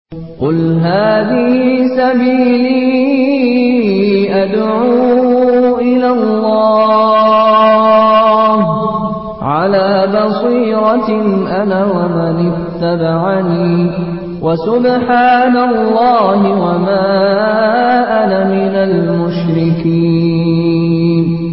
قل هذه سبيلي أدعو إلى الله على بصيرة أنا ومن اتبعني وسبحان الله وما أنا من المشركين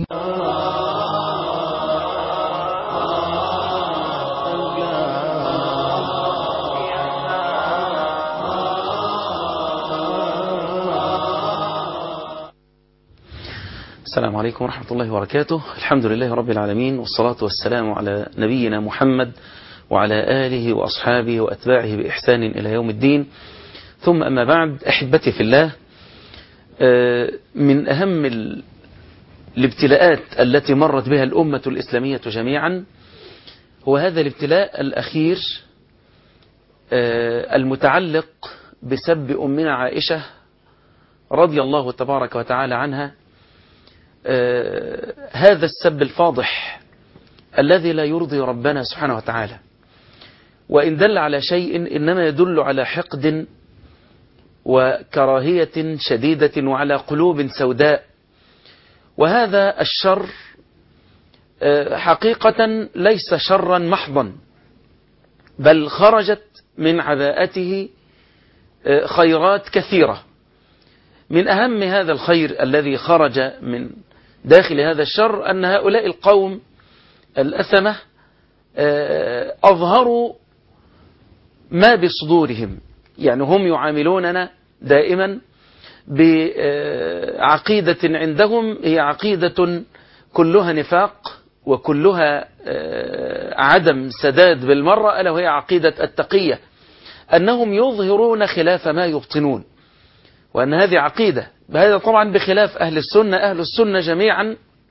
السلام عليكم ورحمة الله وبركاته الحمد لله رب العالمين والصلاة والسلام على نبينا محمد وعلى آله وأصحابه وأتباعه بإحسان إلى يوم الدين ثم أما بعد أحبتي في الله من أهم الابتلاءات التي مرت بها الأمة الإسلامية جميعا هو هذا الابتلاء الأخير المتعلق بسب أمنا عائشة رضي الله تبارك وتعالى عنها هذا السب الفاضح الذي لا يرضي ربنا سبحانه وتعالى وإن دل على شيء إنما يدل على حقد وكراهية شديدة وعلى قلوب سوداء وهذا الشر حقيقة ليس شرا محضا بل خرجت من عباءته خيرات كثيرة من أهم هذا الخير الذي خرج من داخل هذا الشر أن هؤلاء القوم الأثمة أظهروا ما بصدورهم يعني هم يعاملوننا دائما بعقيدة عندهم هي عقيدة كلها نفاق وكلها عدم سداد بالمرة ألا وهي عقيدة التقية أنهم يظهرون خلاف ما يبطنون وأن هذه عقيدة هذا طبعا بخلاف أهل السنة أهل السنة جميعا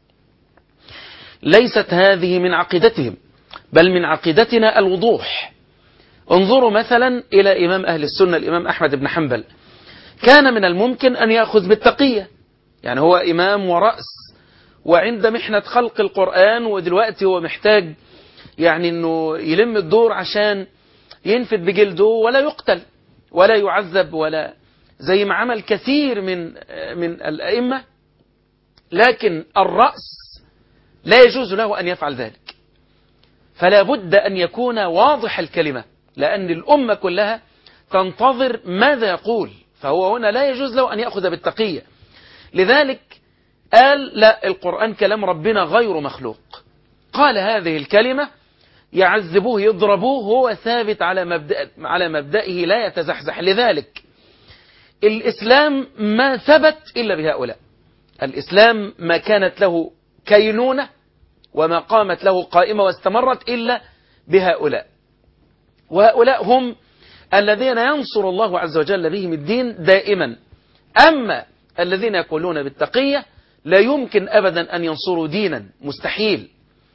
ليست هذه من عقيدتهم بل من عقيدتنا الوضوح انظروا مثلا إلى إمام أهل السنة الإمام أحمد بن حنبل كان من الممكن أن يأخذ بالتقية يعني هو إمام ورأس وعند محنة خلق القرآن ودلوقتي هو محتاج يعني أنه يلم الدور عشان ينفد بجلده ولا يقتل ولا يعذب ولا زي ما عمل كثير من من الأئمة لكن الرأس لا يجوز له أن يفعل ذلك فلا بد أن يكون واضح الكلمة لأن الأمة كلها تنتظر ماذا يقول فهو هنا لا يجوز له أن يأخذ بالتقية لذلك قال لا القرآن كلام ربنا غير مخلوق قال هذه الكلمة يعذبوه يضربوه هو ثابت على مبدأ على مبدئه لا يتزحزح لذلك الإسلام ما ثبت إلا بهؤلاء الإسلام ما كانت له كينونة وما قامت له قائمة واستمرت إلا بهؤلاء وهؤلاء هم الذين ينصر الله عز وجل بهم الدين دائما أما الذين يقولون بالتقية لا يمكن أبدا أن ينصروا دينا مستحيل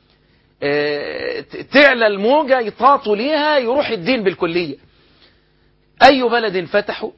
تعلى الموجة يطاطوا ليها يروح الدين بالكلية أي بلد فتحوا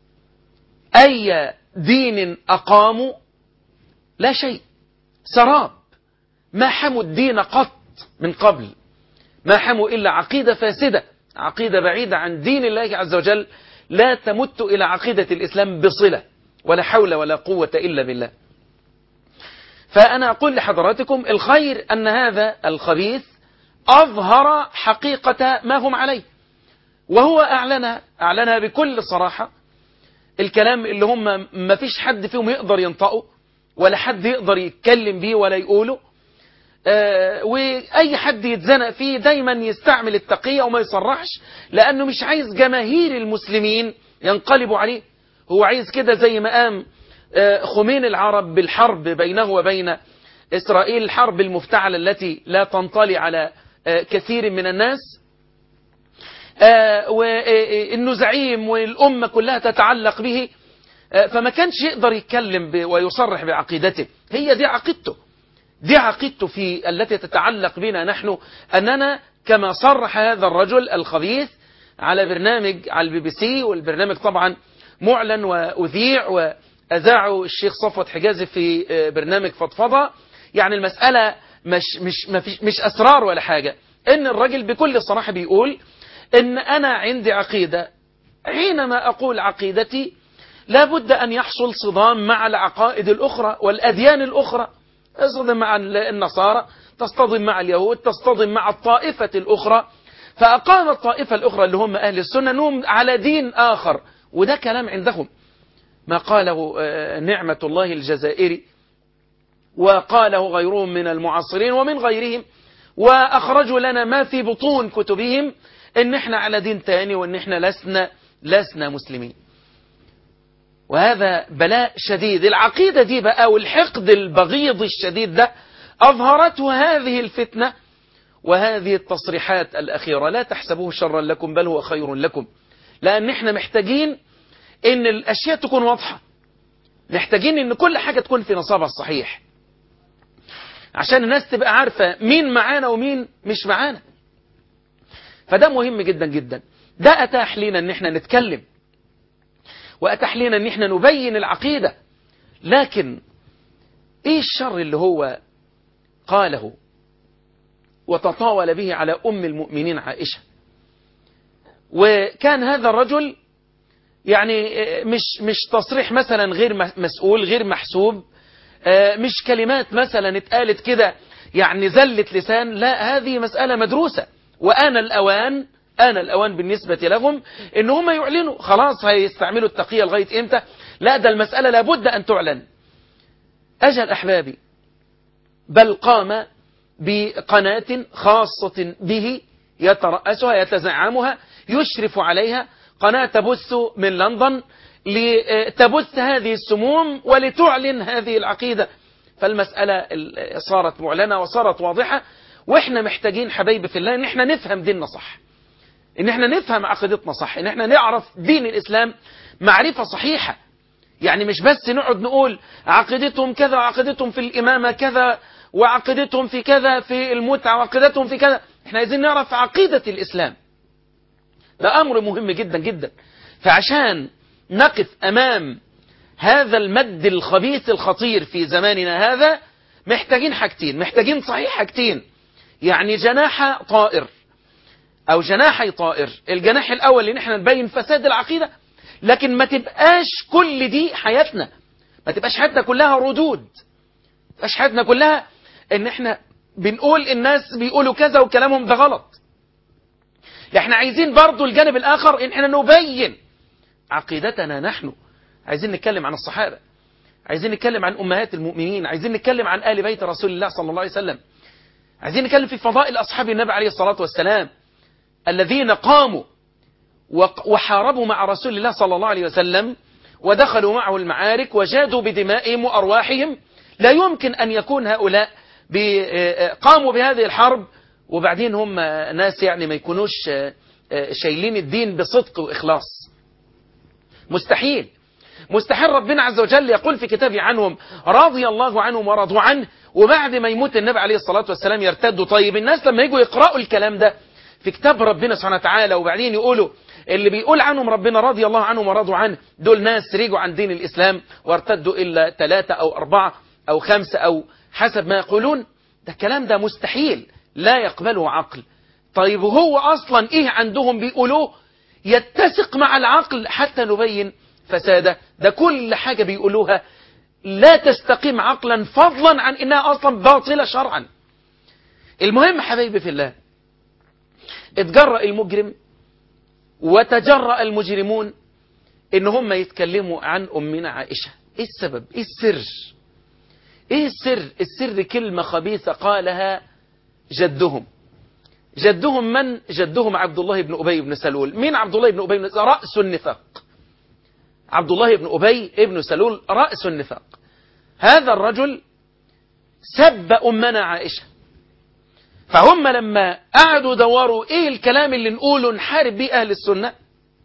أي دين أقاموا لا شيء سراب ما حموا الدين قط من قبل ما حموا إلا عقيدة فاسدة عقيدة بعيدة عن دين الله عز وجل لا تمت إلى عقيدة الإسلام بصلة ولا حول ولا قوة إلا بالله فأنا أقول لحضراتكم الخير أن هذا الخبيث أظهر حقيقة ما هم عليه وهو أعلنها أعلنها بكل صراحة الكلام اللي هم ما فيش حد فيهم يقدر ينطقه ولا حد يقدر يتكلم بيه ولا يقوله آه وأي حد يتزنق فيه دايما يستعمل التقية وما يصرحش لأنه مش عايز جماهير المسلمين ينقلبوا عليه هو عايز كده زي ما قام آه خمين العرب بالحرب بينه وبين إسرائيل الحرب المفتعلة التي لا تنطلي على آه كثير من الناس وانه زعيم والامه كلها تتعلق به فما كانش يقدر يتكلم ويصرح بعقيدته هي دي عقيدته دي عقيدته في التي تتعلق بنا نحن اننا كما صرح هذا الرجل الخبيث على برنامج على البي بي سي والبرنامج طبعا معلن واذيع واذاعه الشيخ صفوت حجازي في برنامج فضفضه يعني المساله مش مش مش, مش اسرار ولا حاجه ان الراجل بكل صراحه بيقول ان انا عندي عقيدة حينما أقول عقيدتي لا بد أن يحصل صدام مع العقائد الأخرى والأديان الأخرى تصطدم مع النصارى تصطدم مع اليهود تصطدم مع الطائفة الأخرى فأقام الطائفة الأخرى اللي هم أهل السنة أنهم على دين آخر وده كلام عندهم ما قاله نعمة الله الجزائري وقاله غيرهم من المعاصرين ومن غيرهم وأخرجوا لنا ما في بطون كتبهم ان احنا على دين تاني وان احنا لسنا لسنا مسلمين وهذا بلاء شديد العقيدة دي بقى والحقد البغيض الشديد ده أظهرته هذه الفتنة وهذه التصريحات الأخيرة لا تحسبوه شرا لكم بل هو خير لكم لأن احنا محتاجين ان الأشياء تكون واضحة محتاجين ان كل حاجة تكون في نصابها الصحيح عشان الناس تبقى عارفة مين معانا ومين مش معانا فده مهم جدا جدا ده أتاح لنا ان احنا نتكلم وأتاح لنا ان احنا نبين العقيدة لكن ايه الشر اللي هو قاله وتطاول به على أم المؤمنين عائشة وكان هذا الرجل يعني مش مش تصريح مثلا غير مسؤول غير محسوب مش كلمات مثلا اتقالت كده يعني زلت لسان لا هذه مسألة مدروسة وآن الأوان آن الأوان بالنسبة لهم إن هم يعلنوا خلاص هيستعملوا التقية لغاية إمتى لا ده المسألة لابد أن تعلن أجل أحبابي بل قام بقناة خاصة به يترأسها يتزعمها يشرف عليها قناة تبث من لندن لتبث هذه السموم ولتعلن هذه العقيدة فالمسألة صارت معلنة وصارت واضحة واحنا محتاجين حبايبي في الله ان احنا نفهم ديننا صح ان احنا نفهم عقيدتنا صح ان احنا نعرف دين الاسلام معرفة صحيحة يعني مش بس نقعد نقول عقيدتهم كذا وعقيدتهم في الامامة كذا وعقيدتهم في كذا في المتعة وعقيدتهم في كذا احنا عايزين نعرف عقيدة الاسلام ده امر مهم جدا جدا فعشان نقف امام هذا المد الخبيث الخطير في زماننا هذا محتاجين حاجتين محتاجين صحيح حاجتين يعني جناح طائر او جناحي طائر الجناح الاول ان احنا نبين فساد العقيدة لكن ما تبقاش كل دي حياتنا ما تبقاش حياتنا كلها ردود ما تبقاش حياتنا كلها ان احنا بنقول الناس بيقولوا كذا وكلامهم ده غلط احنا عايزين برضو الجانب الاخر ان احنا نبين عقيدتنا نحن عايزين نتكلم عن الصحابة عايزين نتكلم عن أمهات المؤمنين عايزين نتكلم عن آل بيت رسول الله صلى الله عليه وسلم عايزين نتكلم في فضائل أصحاب النبي عليه الصلاة والسلام الذين قاموا وحاربوا مع رسول الله صلى الله عليه وسلم ودخلوا معه المعارك وجادوا بدمائهم وأرواحهم لا يمكن أن يكون هؤلاء قاموا بهذه الحرب وبعدين هم ناس يعني ما يكونوش شايلين الدين بصدق وإخلاص مستحيل مستحيل ربنا عز وجل يقول في كتابه عنهم رضي الله عنهم ورضوا عنه وبعد ما يموت النبي عليه الصلاة والسلام يرتدوا طيب الناس لما يجوا يقرأوا الكلام ده في كتاب ربنا سبحانه وتعالى وبعدين يقولوا اللي بيقول عنهم ربنا رضي الله عنهم ورضوا عنه دول ناس رجعوا عن دين الإسلام وارتدوا إلا ثلاثة أو أربعة أو خمسة أو حسب ما يقولون ده الكلام ده مستحيل لا يقبله عقل طيب هو أصلا إيه عندهم بيقولوه يتسق مع العقل حتى نبين فساده ده كل حاجة بيقولوها لا تستقيم عقلا فضلا عن انها اصلا باطلة شرعا المهم حبايبي في الله اتجرأ المجرم وتجرأ المجرمون ان هم يتكلموا عن امنا عائشة ايه السبب ايه السر ايه السر السر كلمة خبيثة قالها جدهم جدهم من جدهم عبد الله بن أبي بن سلول مين عبد الله بن أبي بن سلول رأس النفاق عبد الله بن أبي بن سلول رأس النفاق هذا الرجل سب أمنا عائشة فهم لما قعدوا دوروا ايه الكلام اللي نقوله نحارب بيه أهل السنة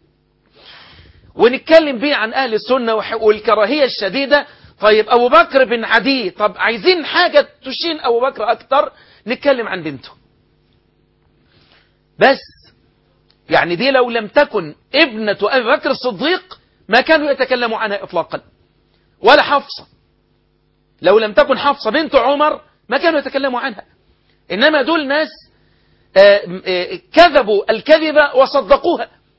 ونتكلم بيه عن أهل السنة والكراهية الشديدة طيب أبو بكر بن عدي طب عايزين حاجة تشين أبو بكر أكتر نتكلم عن بنته بس يعني دي لو لم تكن ابنة أبي بكر الصديق ما كانوا يتكلموا عنها إطلاقا ولا حفصة لو لم تكن حفصة بنت عمر ما كانوا يتكلموا عنها إنما دول ناس كذبوا الكذبة وصدقوها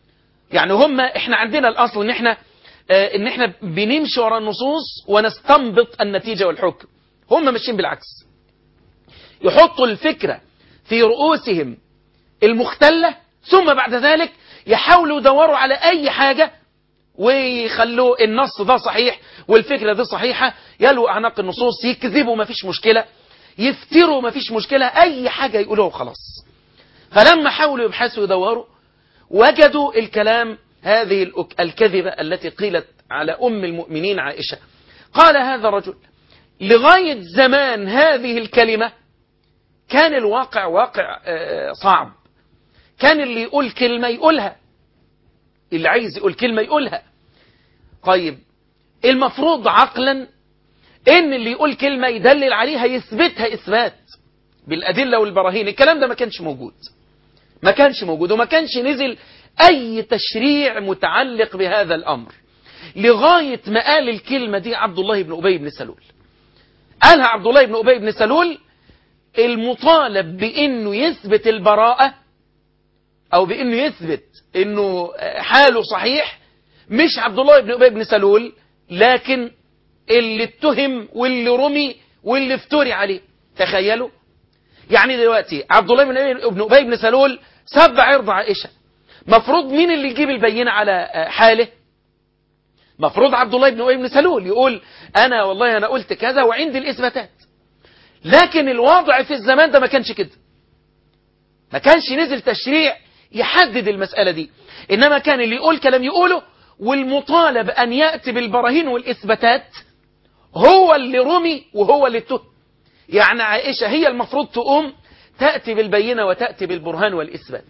يعني هم احنا عندنا الاصل ان احنا اه ان احنا بنمشي ورا النصوص ونستنبط النتيجة والحكم هم ماشيين بالعكس يحطوا الفكرة في رؤوسهم المختلة ثم بعد ذلك يحاولوا يدوروا على اي حاجة ويخلوا النص ده صحيح والفكرة دي صحيحة يلوا اعناق النصوص يكذبوا ما فيش مشكلة يفتروا ما فيش مشكلة اي حاجة يقولوها وخلاص فلما حاولوا يبحثوا ويدوروا وجدوا الكلام هذه الكذبة التي قيلت على أم المؤمنين عائشة قال هذا الرجل لغاية زمان هذه الكلمة كان الواقع واقع صعب كان اللي يقول كلمة يقولها اللي عايز يقول كلمة يقولها طيب المفروض عقلا ان اللي يقول كلمة يدلل عليها يثبتها اثبات بالادلة والبراهين الكلام ده ما كانش موجود ما كانش موجود وما كانش نزل اي تشريع متعلق بهذا الامر لغاية ما قال الكلمة دي عبد الله بن ابي بن سلول قالها عبد الله بن ابي بن سلول المطالب بانه يثبت البراءة او بانه يثبت انه حاله صحيح مش عبد الله بن ابي بن سلول لكن اللي اتهم واللي رمي واللي افتري عليه تخيلوا يعني دلوقتي عبد الله بن ابي بن سلول سب عرض عائشه مفروض مين اللي يجيب البينه على حاله مفروض عبد الله بن ابي بن سلول يقول انا والله انا قلت كذا وعندي الاثباتات لكن الوضع في الزمان ده ما كانش كده ما كانش نزل تشريع يحدد المسألة دي إنما كان اللي يقول كلام يقوله والمطالب أن يأتي بالبراهين والإثباتات هو اللي رمي وهو اللي اتهم يعني عائشة هي المفروض تقوم تأتي بالبينة وتأتي بالبرهان والإثبات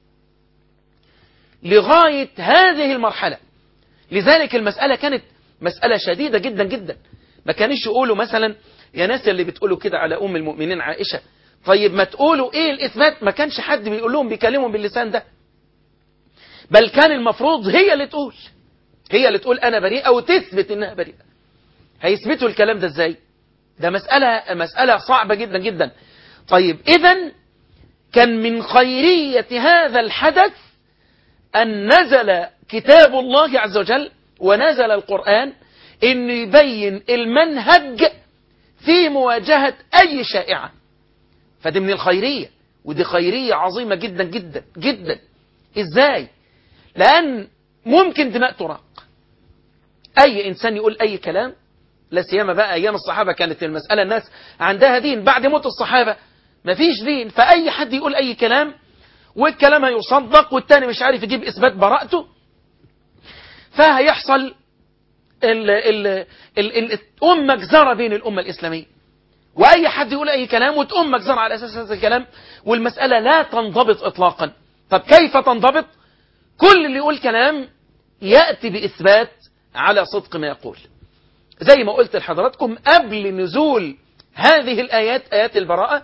لغاية هذه المرحلة لذلك المسألة كانت مسألة شديدة جدا جدا ما كانش يقولوا مثلا يا ناس اللي بتقولوا كده على أم المؤمنين عائشة طيب ما تقولوا ايه الاثبات ما كانش حد بيقول لهم بيكلمهم باللسان ده بل كان المفروض هي اللي تقول هي اللي تقول انا بريئه وتثبت انها بريئه هيثبتوا الكلام ده ازاي ده مساله مساله صعبه جدا جدا طيب اذا كان من خيريه هذا الحدث ان نزل كتاب الله عز وجل ونزل القران ان يبين المنهج في مواجهه اي شائعه فدي من الخيرية ودي خيرية عظيمة جدا جدا جدا ازاي لان ممكن دماء تراق اي انسان يقول اي كلام لا سيما بقى ايام الصحابة كانت المسألة الناس عندها دين بعد موت الصحابة مفيش دين فاي حد يقول اي كلام والكلام هيصدق والتاني مش عارف يجيب اثبات براءته فهيحصل ال ال ال ال أم مجزرة بين الأمة الإسلامية وأي حد يقول أي كلام وتقوم مجزرة على أساس هذا الكلام والمسألة لا تنضبط إطلاقا طب كيف تنضبط كل اللي يقول كلام يأتي بإثبات على صدق ما يقول زي ما قلت لحضراتكم قبل نزول هذه الآيات آيات البراءة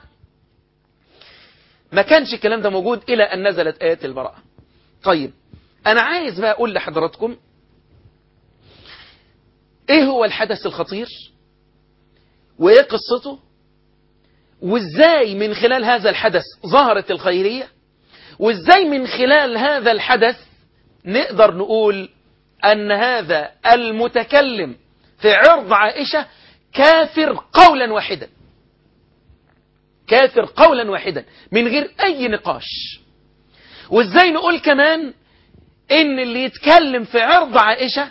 ما كانش الكلام ده موجود إلى أن نزلت آيات البراءة طيب أنا عايز بقى أقول لحضراتكم إيه هو الحدث الخطير وإيه قصته وإزاي من خلال هذا الحدث ظهرت الخيرية وإزاي من خلال هذا الحدث نقدر نقول أن هذا المتكلم في عرض عائشة كافر قولا واحدا كافر قولا واحدا من غير أي نقاش وإزاي نقول كمان إن اللي يتكلم في عرض عائشة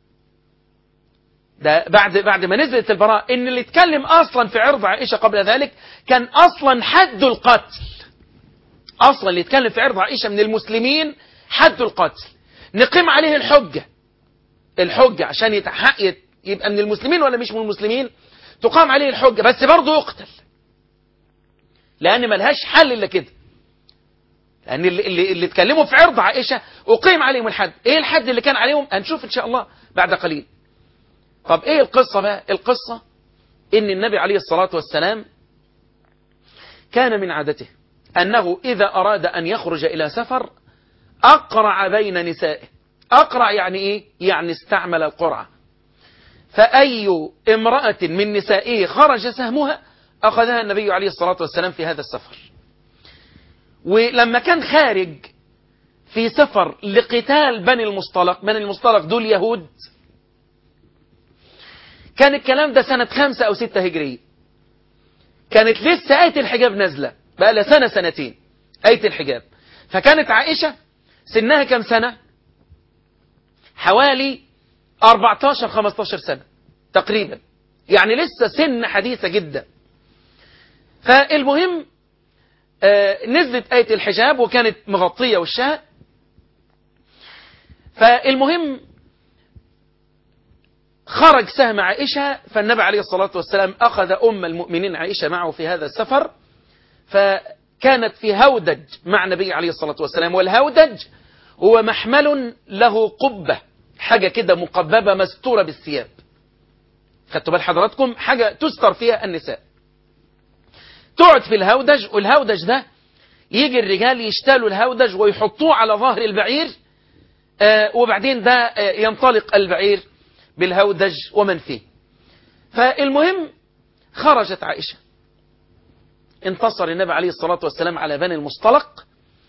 ده بعد بعد ما نزلت البراءة إن اللي يتكلم أصلا في عرض عائشة قبل ذلك كان أصلا حد القتل أصلا اللي يتكلم في عرض عائشة من المسلمين حد القتل نقيم عليه الحجة الحجة عشان يتحقق يبقى من المسلمين ولا مش من المسلمين تقام عليه الحجة بس برضه يقتل لأن ملهاش حل إلا كده لأن اللي, اللي, اللي اتكلموا في عرض عائشة أقيم عليهم الحد إيه الحد اللي كان عليهم هنشوف إن شاء الله بعد قليل طب إيه القصة بقى القصة إن النبي عليه الصلاة والسلام كان من عادته أنه إذا أراد أن يخرج إلى سفر أقرع بين نسائه أقرع يعني إيه يعني استعمل القرعة فأي امرأة من نسائه خرج سهمها أخذها النبي عليه الصلاة والسلام في هذا السفر ولما كان خارج في سفر لقتال بني المصطلق بني المصطلق دول يهود كان الكلام ده سنة خمسة أو ستة هجرية كانت لسه آية الحجاب نازلة بقى لها سنة سنتين آية الحجاب فكانت عائشة سنها كم سنة حوالي 14 15 سنة تقريبا يعني لسه سن حديثة جدا فالمهم آه نزلت آية الحجاب وكانت مغطية وشها فالمهم خرج سهم عائشة فالنبي عليه الصلاة والسلام أخذ أم المؤمنين عائشة معه في هذا السفر فكانت في هودج مع النبي عليه الصلاة والسلام والهودج هو محمل له قبة حاجة كده مقببة مستورة بالثياب خدتوا بال حضراتكم حاجة تستر فيها النساء تقعد في الهودج والهودج ده يجي الرجال يشتالوا الهودج ويحطوه على ظهر البعير آه وبعدين ده آه ينطلق البعير بالهودج ومن فيه فالمهم خرجت عائشة انتصر النبي عليه الصلاة والسلام على بني المصطلق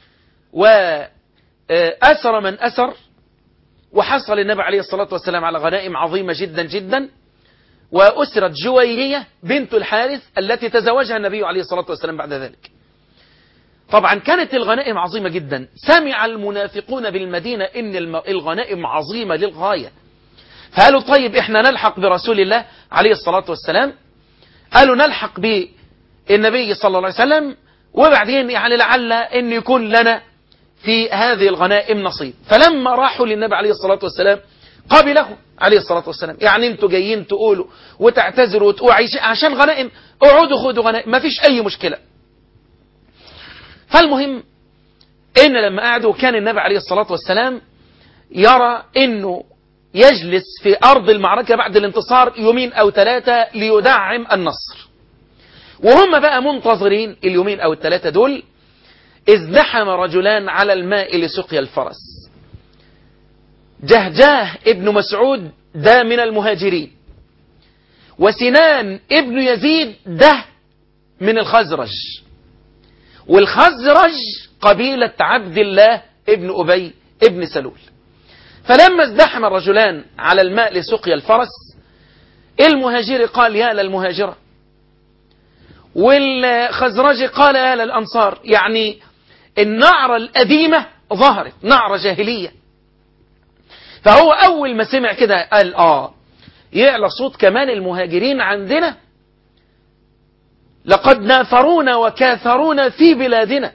وأسر من أسر وحصل النبي عليه الصلاة والسلام على غنائم عظيمة جدا جدا وأسرت جويرية بنت الحارث التي تزوجها النبي عليه الصلاة والسلام بعد ذلك طبعا كانت الغنائم عظيمة جدا سمع المنافقون بالمدينة إن الغنائم عظيمة للغاية فقالوا طيب احنا نلحق برسول الله عليه الصلاة والسلام قالوا نلحق بالنبي صلى الله عليه وسلم وبعدين يعني لعل ان يكون لنا في هذه الغنائم نصيب فلما راحوا للنبي عليه الصلاة والسلام قابله عليه الصلاة والسلام يعني انتوا جايين تقولوا وتعتذروا وتقولوا عشان غنائم اقعدوا خدوا غنائم ما فيش اي مشكلة فالمهم ان لما قعدوا كان النبي عليه الصلاة والسلام يرى انه يجلس في أرض المعركة بعد الانتصار يومين أو ثلاثة ليدعم النصر وهم بقى منتظرين اليومين أو الثلاثة دول ازدحم رجلان على الماء لسقيا الفرس جهجاه ابن مسعود ده من المهاجرين وسنان ابن يزيد ده من الخزرج والخزرج قبيلة عبد الله ابن أبي ابن سلول فلما ازدحم الرجلان على الماء لسقيا الفرس المهاجر قال يا للمهاجرة والخزرج قال يا للأنصار يعني النعرة القديمة ظهرت نعرة جاهلية فهو أول ما سمع كده قال آه يعلى صوت كمان المهاجرين عندنا لقد نافرونا وكاثرونا في بلادنا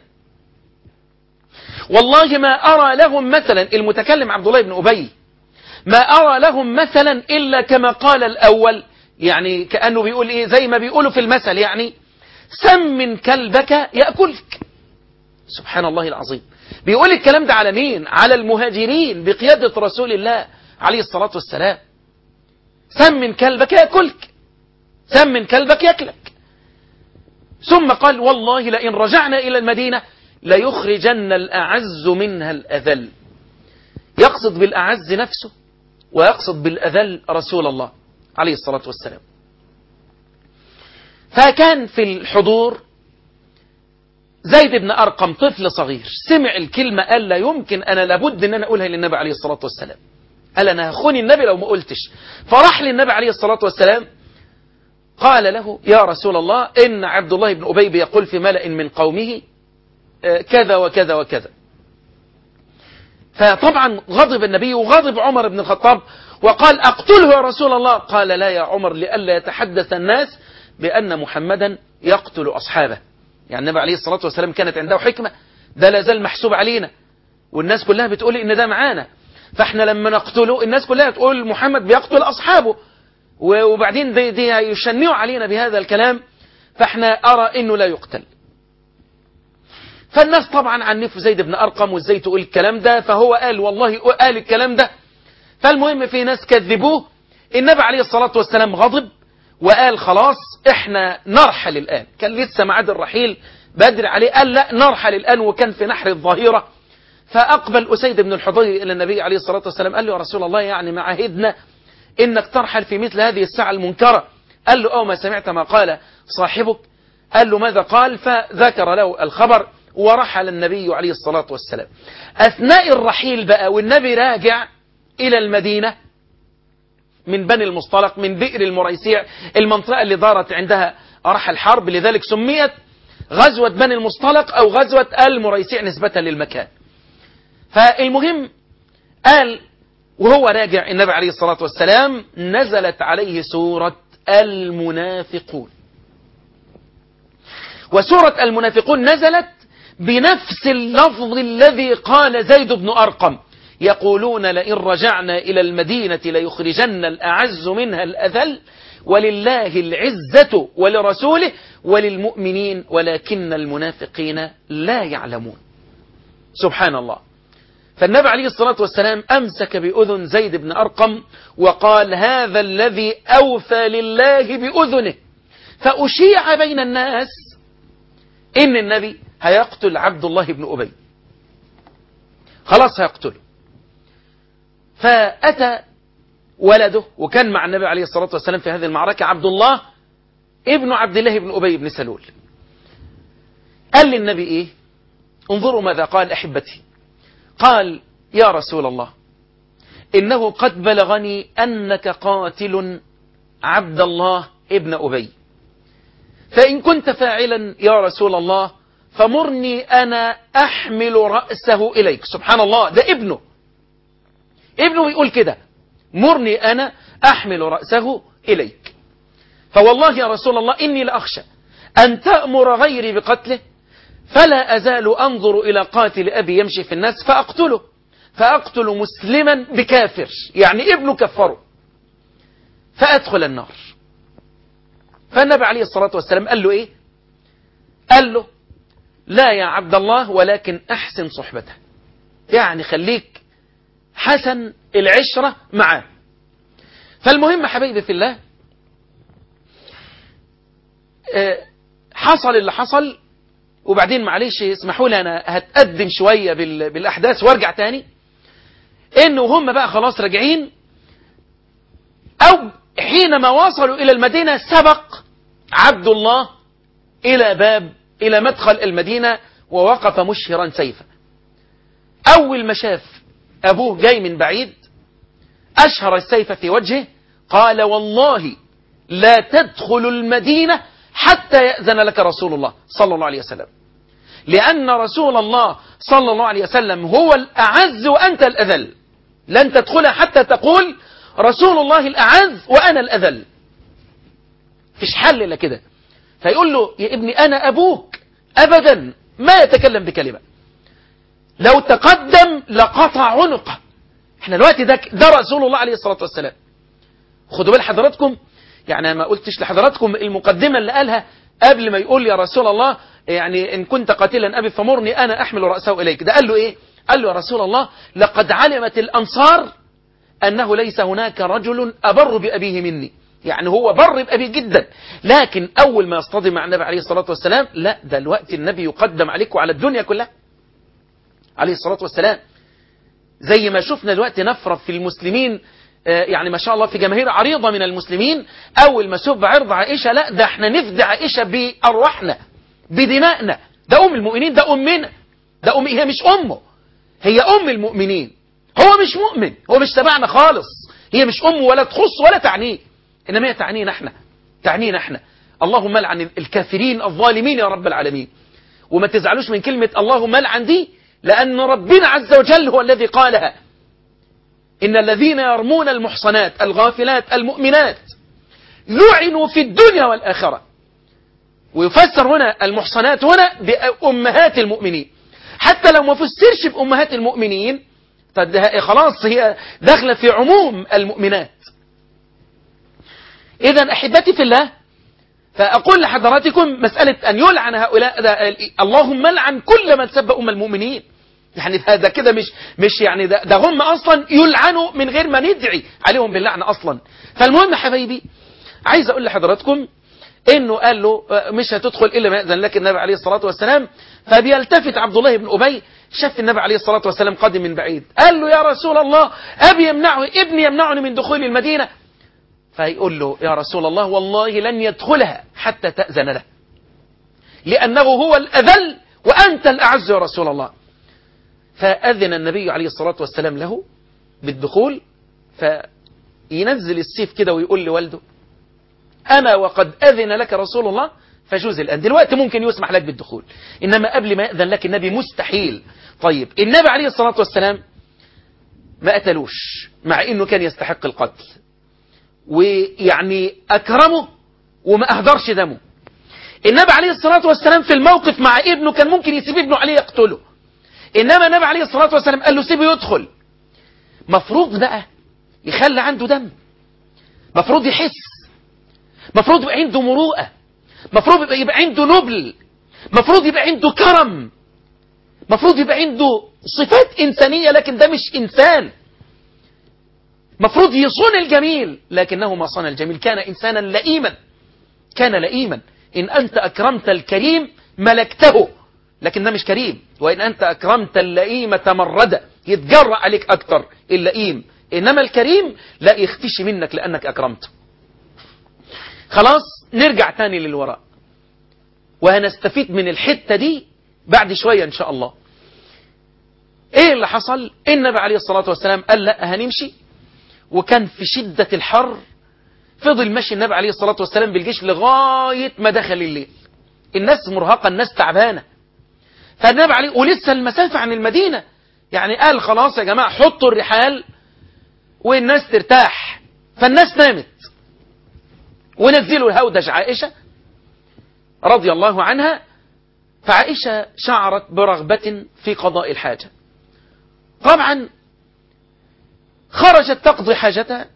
والله ما أرى لهم مثلا المتكلم عبد الله بن أبي ما أرى لهم مثلا إلا كما قال الأول يعني كأنه بيقول إيه زي ما بيقولوا في المثل يعني سمن كلبك يأكلك سبحان الله العظيم بيقول الكلام ده على مين على المهاجرين بقيادة رسول الله عليه الصلاة والسلام سمن كلبك يأكلك سمن كلبك يأكلك ثم قال والله لئن رجعنا إلى المدينة ليخرجن الأعز منها الأذل يقصد بالأعز نفسه ويقصد بالأذل رسول الله عليه الصلاة والسلام فكان في الحضور زيد بن أرقم طفل صغير سمع الكلمة قال لا يمكن أنا لابد أن أنا أقولها للنبي عليه الصلاة والسلام قال أنا هخوني النبي لو ما قلتش فراح للنبي عليه الصلاة والسلام قال له يا رسول الله إن عبد الله بن أبي يقول في ملأ من قومه كذا وكذا وكذا فطبعا غضب النبي وغضب عمر بن الخطاب وقال أقتله يا رسول الله قال لا يا عمر لئلا يتحدث الناس بأن محمدا يقتل أصحابه يعني النبي عليه الصلاة والسلام كانت عنده حكمة ده لا زال محسوب علينا والناس كلها بتقول إن ده معانا فاحنا لما نقتله الناس كلها تقول محمد بيقتل أصحابه وبعدين دي, دي يشنعوا علينا بهذا الكلام فاحنا أرى إنه لا يقتل فالناس طبعا عنفوا زيد بن أرقم وازاي تقول الكلام ده فهو قال والله قال الكلام ده فالمهم في ناس كذبوه النبي عليه الصلاة والسلام غضب وقال خلاص احنا نرحل الآن كان لسه معاد الرحيل بدري عليه قال لا نرحل الآن وكان في نحر الظهيرة فأقبل أسيد بن الحضير إلى النبي عليه الصلاة والسلام قال له يا رسول الله يعني ما عهدنا إنك ترحل في مثل هذه الساعة المنكرة قال له أو ما سمعت ما قال صاحبك قال له ماذا قال فذكر له الخبر ورحل النبي عليه الصلاة والسلام أثناء الرحيل بقى والنبي راجع إلى المدينة من بني المصطلق من بئر المريسيع المنطقة اللي دارت عندها رحل الحرب لذلك سميت غزوة بني المصطلق أو غزوة المريسيع نسبة للمكان فالمهم قال وهو راجع النبي عليه الصلاة والسلام نزلت عليه سورة المنافقون وسورة المنافقون نزلت بنفس اللفظ الذي قال زيد بن أرقم يقولون لئن رجعنا إلى المدينة ليخرجن الأعز منها الأذل ولله العزة ولرسوله وللمؤمنين ولكن المنافقين لا يعلمون سبحان الله فالنبي عليه الصلاة والسلام أمسك بأذن زيد بن أرقم وقال هذا الذي أوفى لله بأذنه فأشيع بين الناس إن النبي هيقتل عبد الله بن أبي خلاص هيقتله فأتى ولده وكان مع النبي عليه الصلاة والسلام في هذه المعركة عبد الله ابن عبد الله بن أبي بن سلول قال للنبي إيه انظروا ماذا قال أحبتي قال يا رسول الله إنه قد بلغني أنك قاتل عبد الله ابن أبي فإن كنت فاعلا يا رسول الله فمرني أنا أحمل رأسه إليك سبحان الله ده ابنه ابنه يقول كده مرني أنا أحمل رأسه إليك فوالله يا رسول الله إني لأخشى أن تأمر غيري بقتله فلا أزال أنظر إلى قاتل أبي يمشي في الناس فأقتله فأقتل مسلما بكافر يعني ابنه كفره فأدخل النار فالنبي عليه الصلاة والسلام قال له إيه قال له لا يا عبد الله ولكن أحسن صحبته يعني خليك حسن العشرة معاه فالمهم حبيبي في الله حصل اللي حصل وبعدين معلش اسمحوا لي انا هتقدم شوية بالاحداث وارجع تاني انه هم بقى خلاص راجعين او حينما وصلوا الى المدينة سبق عبد الله الى باب الى مدخل المدينة ووقف مشهرا سيفا اول ما شاف ابوه جاي من بعيد اشهر السيف في وجهه قال والله لا تدخل المدينة حتى يأذن لك رسول الله صلى الله عليه وسلم لأن رسول الله صلى الله عليه وسلم هو الأعز وأنت الأذل لن تدخلها حتى تقول رسول الله الأعز وأنا الأذل فيش حل إلا كده فيقول له يا ابني أنا أبوك أبدا ما يتكلم بكلمة لو تقدم لقطع عنقه احنا دلوقتي ده, ده رسول الله عليه الصلاة والسلام خدوا بال حضراتكم يعني ما قلتش لحضراتكم المقدمة اللي قالها قبل ما يقول يا رسول الله يعني إن كنت قاتلا أبي فمرني أنا أحمل رأسه إليك ده قال له إيه قال له يا رسول الله لقد علمت الأنصار أنه ليس هناك رجل أبر بأبيه مني يعني هو بر بأبيه جدا لكن أول ما يصطدم مع النبي عليه الصلاة والسلام لا ده الوقت النبي يقدم عليك وعلى الدنيا كلها عليه الصلاة والسلام زي ما شفنا دلوقتي نفرض في المسلمين يعني ما شاء الله في جماهير عريضة من المسلمين أول ما سب عرض عائشة لا ده احنا نفدي عائشة بأرواحنا بدمائنا ده أم المؤمنين ده أمنا ده أم هي مش أمه هي أم المؤمنين هو مش مؤمن هو مش تبعنا خالص هي مش أمه ولا تخص ولا تعنيه إنما هي تعنينا احنا تعنينا احنا اللهم لعن الكافرين الظالمين يا رب العالمين وما تزعلوش من كلمة اللهم لعن دي لأن ربنا عز وجل هو الذي قالها إن الذين يرمون المحصنات الغافلات المؤمنات لعنوا في الدنيا والآخرة ويفسر هنا المحصنات هنا بأمهات المؤمنين حتى لو ما فسرش بأمهات المؤمنين خلاص هي داخلة في عموم المؤمنات إذا أحبتي في الله فأقول لحضراتكم مسألة أن يلعن هؤلاء اللهم لعن كل من سب أم المؤمنين يعني ده كده مش مش يعني ده, ده هم اصلا يلعنوا من غير ما ندعي عليهم باللعنه اصلا فالمهم يا حبايبي عايز اقول لحضراتكم انه قال له مش هتدخل الا ما ياذن لك النبي عليه الصلاه والسلام فبيلتفت عبد الله بن ابي شاف النبي عليه الصلاه والسلام قادم من بعيد قال له يا رسول الله ابي يمنعه ابني يمنعني من دخول المدينه فيقول له يا رسول الله والله لن يدخلها حتى تاذن له لانه هو الاذل وأنت الأعز يا رسول الله فأذن النبي عليه الصلاة والسلام له بالدخول فينزل السيف كده ويقول لوالده أما وقد أذن لك رسول الله فجوز الآن دلوقتي ممكن يسمح لك بالدخول إنما قبل ما يأذن لك النبي مستحيل طيب النبي عليه الصلاة والسلام ما قتلوش مع إنه كان يستحق القتل ويعني أكرمه وما أهدرش دمه النبي عليه الصلاة والسلام في الموقف مع ابنه كان ممكن يسيب ابنه عليه يقتله إنما النبي عليه الصلاة والسلام قال له سيبه يدخل مفروض بقى يخلي عنده دم مفروض يحس مفروض يبقى عنده مروءة مفروض يبقى, يبقى عنده نبل مفروض يبقى عنده كرم مفروض يبقى عنده صفات إنسانية لكن ده مش إنسان مفروض يصون الجميل لكنه ما صان الجميل كان إنسانا لئيما كان لئيما إن أنت أكرمت الكريم ملكته لكن ده مش كريم وإن أنت أكرمت اللئيم تمرد يتجرأ عليك أكتر اللئيم إنما الكريم لا يختشي منك لأنك أكرمته خلاص نرجع تاني للوراء وهنستفيد من الحتة دي بعد شوية إن شاء الله إيه اللي حصل النبي عليه الصلاة والسلام قال لا هنمشي وكان في شدة الحر فضل ماشي النبي عليه الصلاة والسلام بالجيش لغاية ما دخل الليل الناس مرهقة الناس تعبانة فالنبي عليه ولسه المسافة عن المدينة يعني قال خلاص يا جماعة حطوا الرحال والناس ترتاح فالناس نامت ونزلوا الهودج عائشة رضي الله عنها فعائشة شعرت برغبة في قضاء الحاجة طبعا خرجت تقضي حاجتها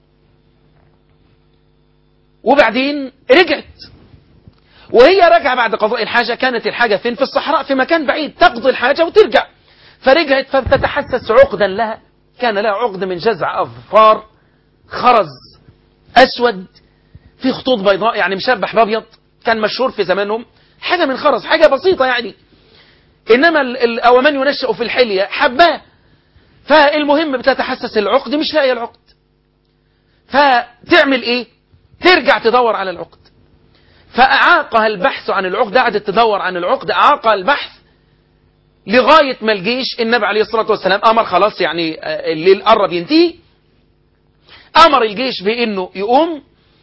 وبعدين رجعت وهي راجعة بعد قضاء الحاجة كانت الحاجة فين في الصحراء في مكان بعيد تقضي الحاجة وترجع فرجعت فبتتحسس عقدا لها كان لها عقد من جزع أظفار خرز أسود في خطوط بيضاء يعني مشبح بأبيض كان مشهور في زمانهم حاجة من خرز حاجة بسيطة يعني إنما الأومان ينشأ في الحلية حباه فالمهم بتتحسس العقد مش لاقيه العقد فتعمل ايه ترجع تدور على العقد فأعاقها البحث عن العقد قعدت تدور عن العقد أعاقها البحث لغاية ما الجيش النبي عليه الصلاة والسلام أمر خلاص يعني الليل قرب ينتهي أمر الجيش بأنه يقوم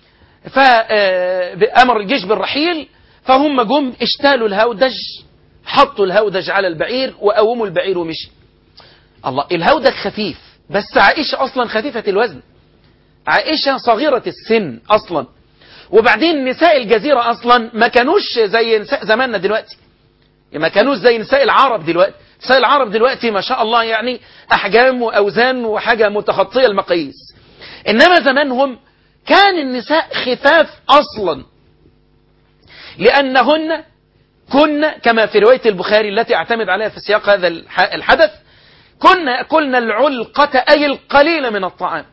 فأمر الجيش بالرحيل فهم جم اشتالوا الهودج حطوا الهودج على البعير وقوموا البعير ومشي الله الهودج خفيف بس عائشة أصلا خفيفة الوزن عائشة صغيرة السن أصلا وبعدين نساء الجزيرة أصلا ما كانوش زي نساء زماننا دلوقتي ما كانوش زي نساء العرب دلوقتي نساء العرب دلوقتي ما شاء الله يعني أحجام وأوزان وحاجة متخطية المقاييس إنما زمانهم كان النساء خفاف أصلا لأنهن كن كما في رواية البخاري التي اعتمد عليها في سياق هذا الحدث كنا يأكلن العلقة أي القليل من الطعام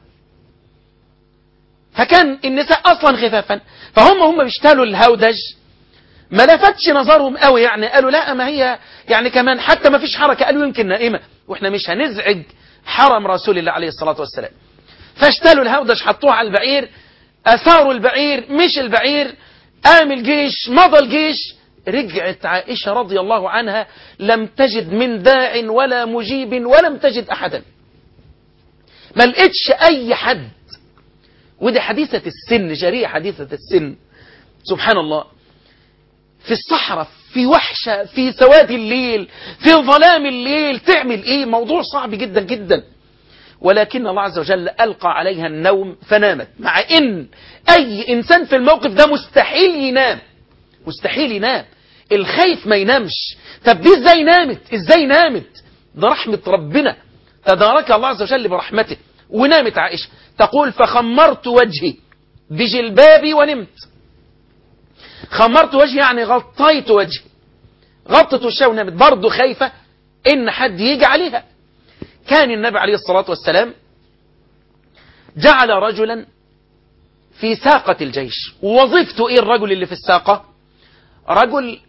فكان النساء أصلا خفافا فهم هم بيشتالوا الهودج ما لفتش نظرهم قوي يعني قالوا لا ما هي يعني كمان حتى ما فيش حركة قالوا يمكن نائمة واحنا مش هنزعج حرم رسول الله عليه الصلاة والسلام فاشتالوا الهودج حطوه على البعير أثاروا البعير مش البعير قام الجيش مضى الجيش رجعت عائشة رضي الله عنها لم تجد من داع ولا مجيب ولم تجد أحدا ما لقيتش أي حد ودي حديثة السن جريئة حديثة السن سبحان الله في الصحراء في وحشة في سواد الليل في ظلام الليل تعمل ايه موضوع صعب جدا جدا ولكن الله عز وجل ألقى عليها النوم فنامت مع ان اي انسان في الموقف ده مستحيل ينام مستحيل ينام الخايف ما ينامش طب دي ازاي نامت ازاي نامت ده رحمة ربنا تدارك الله عز وجل برحمته ونامت عائشة تقول فخمرت وجهي بجلبابي ونمت خمرت وجهي يعني غطيت وجهي غطت وشها ونامت برضه خايفة ان حد يجي عليها كان النبي عليه الصلاة والسلام جعل رجلا في ساقة الجيش ووظيفته ايه الرجل اللي في الساقة رجل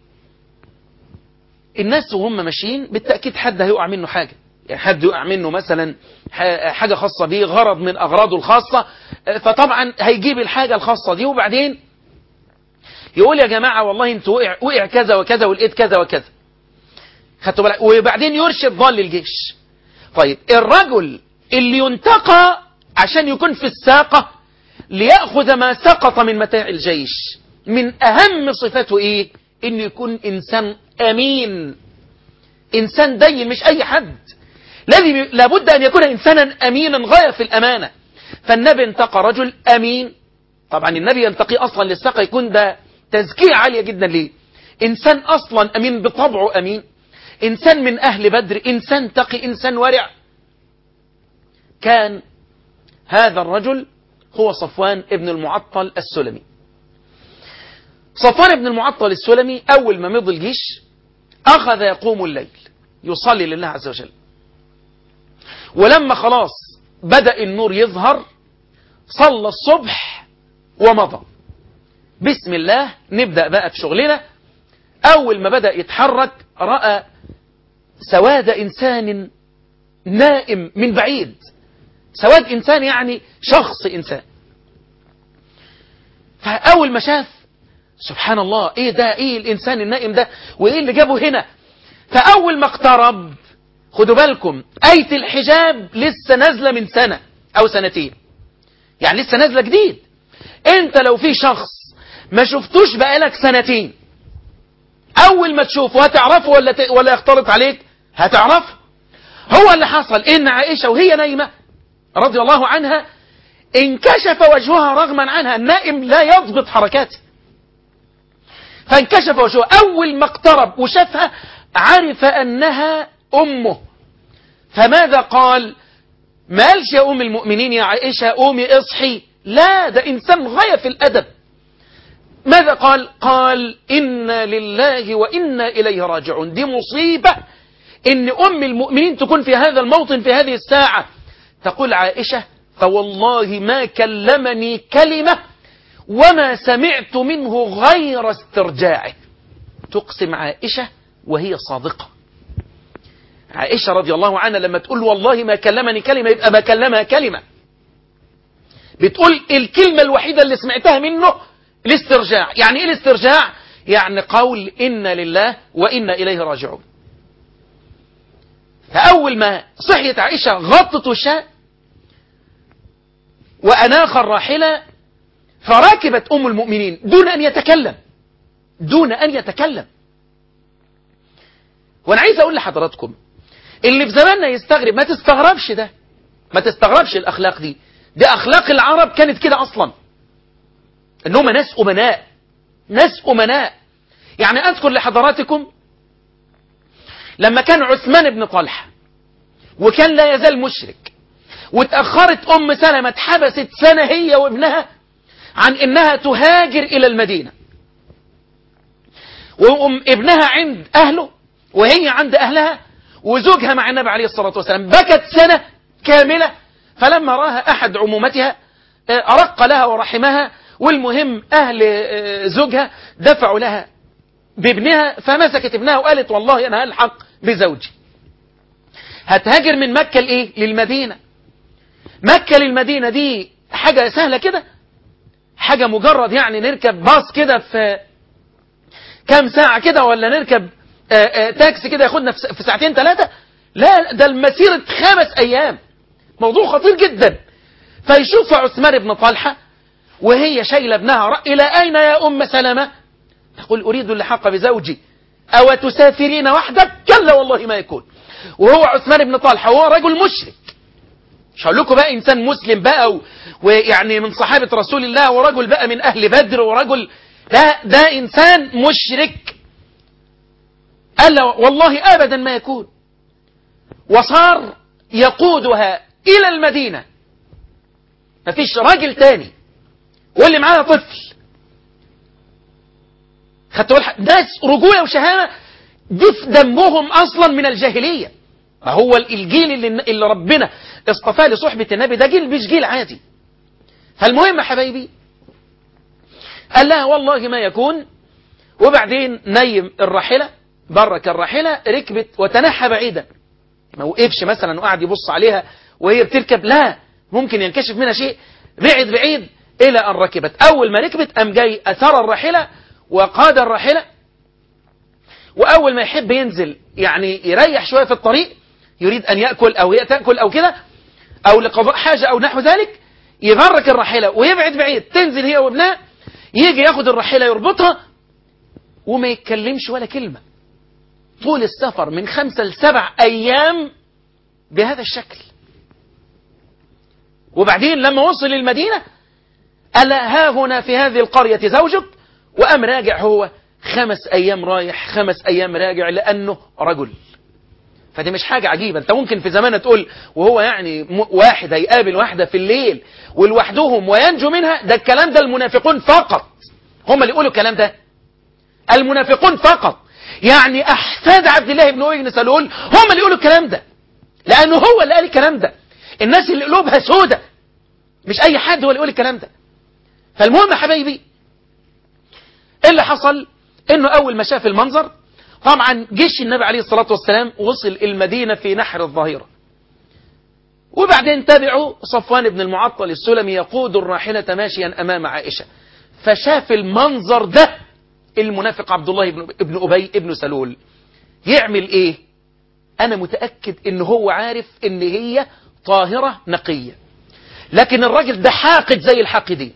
الناس وهم ماشيين بالتأكيد حد هيقع منه حاجة يعني حد يقع منه مثلا حاجة خاصة بيه غرض من أغراضه الخاصة فطبعا هيجيب الحاجة الخاصة دي وبعدين يقول يا جماعة والله انت وقع, وقع كذا وكذا ولقيت كذا وكذا خدتوا بالك وبعدين يرشد ضال الجيش طيب الرجل اللي ينتقى عشان يكون في الساقة ليأخذ ما سقط من متاع الجيش من أهم صفاته إيه إنه يكون إنسان أمين إنسان دين مش أي حد الذي لابد أن يكون إنسانا أمينا غاية في الأمانة فالنبي انتقى رجل أمين طبعا النبي ينتقي أصلا للساقة يكون ده تزكية عالية جدا ليه إنسان أصلا أمين بطبعه أمين إنسان من أهل بدر إنسان تقي إنسان ورع كان هذا الرجل هو صفوان ابن المعطل السلمي صفوان ابن المعطل السلمي أول ما مضى الجيش أخذ يقوم الليل يصلي لله عز وجل ولما خلاص بدأ النور يظهر صلى الصبح ومضى بسم الله نبدأ بقى في شغلنا أول ما بدأ يتحرك رأى سواد إنسان نائم من بعيد سواد إنسان يعني شخص إنسان فأول ما شاف سبحان الله إيه ده إيه الإنسان النائم ده وإيه اللي جابه هنا فأول ما اقترب خدوا بالكم آية الحجاب لسه نازلة من سنة أو سنتين يعني لسه نازلة جديد انت لو في شخص ما شفتوش بقالك سنتين اول ما تشوفه هتعرفه ولا ت... ولا يختلط عليك هتعرفه هو اللي حصل ان عائشة وهي نايمة رضي الله عنها انكشف وجهها رغما عنها النائم لا يضبط حركاته فانكشف وجهها اول ما اقترب وشافها عرف انها امه فماذا قال ما قالش يا ام المؤمنين يا عائشة قومي اصحي لا ده إنسان غاية في الأدب ماذا قال قال إنا لله وإنا إليه راجعون دي مصيبة إن أم المؤمنين تكون في هذا الموطن في هذه الساعة تقول عائشة فوالله ما كلمني كلمة وما سمعت منه غير استرجاعه تقسم عائشة وهي صادقة عائشة رضي الله عنها لما تقول والله ما كلمني كلمة يبقى ما كلمها كلمة بتقول الكلمة الوحيدة اللي سمعتها منه الاسترجاع يعني ايه الاسترجاع يعني قول إنا لله وإنا إليه راجعون فأول ما صحيت عائشة غطت وشها وأناخ الراحلة فركبت أم المؤمنين دون أن يتكلم دون أن يتكلم وأنا عايز أقول لحضراتكم اللي في زماننا يستغرب ما تستغربش ده ما تستغربش الأخلاق دي دي أخلاق العرب كانت كده أصلا إنهم ناس أمناء ناس أمناء يعني أذكر لحضراتكم لما كان عثمان بن طلحة وكان لا يزال مشرك واتأخرت أم سلمة اتحبست سنة هي وابنها عن إنها تهاجر إلى المدينة وأم ابنها عند أهله وهي عند أهلها وزوجها مع النبي عليه الصلاة والسلام بكت سنة كاملة فلما راها أحد عمومتها أرق لها ورحمها والمهم أهل زوجها دفعوا لها بابنها فمسكت ابنها وقالت والله أنا ألحق بزوجي هتهاجر من مكة لإيه للمدينة مكة للمدينة دي حاجة سهلة كده حاجة مجرد يعني نركب باص كده في كام ساعة كده ولا نركب آآ آآ تاكسي كده ياخدنا في ساعتين ثلاثة لا ده المسيرة خمس أيام موضوع خطير جدا فيشوف عثمان بن طلحة وهي شايلة ابنها إلى أين يا أم سلمة تقول أريد اللحاق بزوجي أو تسافرين وحدك كلا والله ما يكون وهو عثمان بن طلحة وهو رجل مشرك مش هقول لكم بقى إنسان مسلم بقى و... ويعني من صحابة رسول الله ورجل بقى من أهل بدر ورجل ده, ده إنسان مشرك قال له والله أبدا ما يكون وصار يقودها إلى المدينة مفيش راجل تاني واللي معاها طفل خدتوا ناس رجولة وشهامة دي في دمهم أصلا من الجاهلية ما هو الجيل اللي, اللي ربنا اصطفاه لصحبة النبي ده جيل مش جيل عادي فالمهم يا حبايبي قال لها والله ما يكون وبعدين نيم الراحلة برك الراحلة ركبت وتنحى بعيدا ما وقفش مثلا وقعد يبص عليها وهي بتركب لا ممكن ينكشف منها شيء بعد بعيد إلى أن ركبت أول ما ركبت أم جاي أثر الراحلة وقاد الراحلة وأول ما يحب ينزل يعني يريح شوية في الطريق يريد أن يأكل أو تأكل أو كده أو لقضاء حاجة أو نحو ذلك يغرك الراحلة ويبعد بعيد تنزل هي وابنها يجي ياخد الراحلة يربطها وما يتكلمش ولا كلمة طول السفر من خمسة لسبع أيام بهذا الشكل وبعدين لما وصل المدينة ألا ها هنا في هذه القرية زوجك وأم راجع هو خمس أيام رايح خمس أيام راجع لأنه رجل فدي مش حاجة عجيبة انت ممكن في زمان تقول وهو يعني م- واحد هيقابل واحدة في الليل ولوحدهم وينجو منها ده الكلام ده المنافقون فقط هم اللي يقولوا الكلام ده المنافقون فقط يعني أحفاد عبد الله بن أبي بن سلول هم اللي يقولوا الكلام ده لأنه هو اللي قال الكلام ده الناس اللي قلوبها سودة مش أي حد هو اللي يقول الكلام ده فالمهم يا حبايبي إيه اللي حصل انه اول ما شاف المنظر طبعا جيش النبي عليه الصلاة والسلام وصل المدينة في نحر الظهيرة وبعدين تبعوا صفوان بن المعطل السلمي يقود الراحلة ماشيا أمام عائشة فشاف المنظر ده المنافق عبد الله بن ابن أبي ابن سلول يعمل إيه أنا متأكد إن هو عارف إن هي طاهرة نقية لكن الراجل ده حاقد زي الحاقدين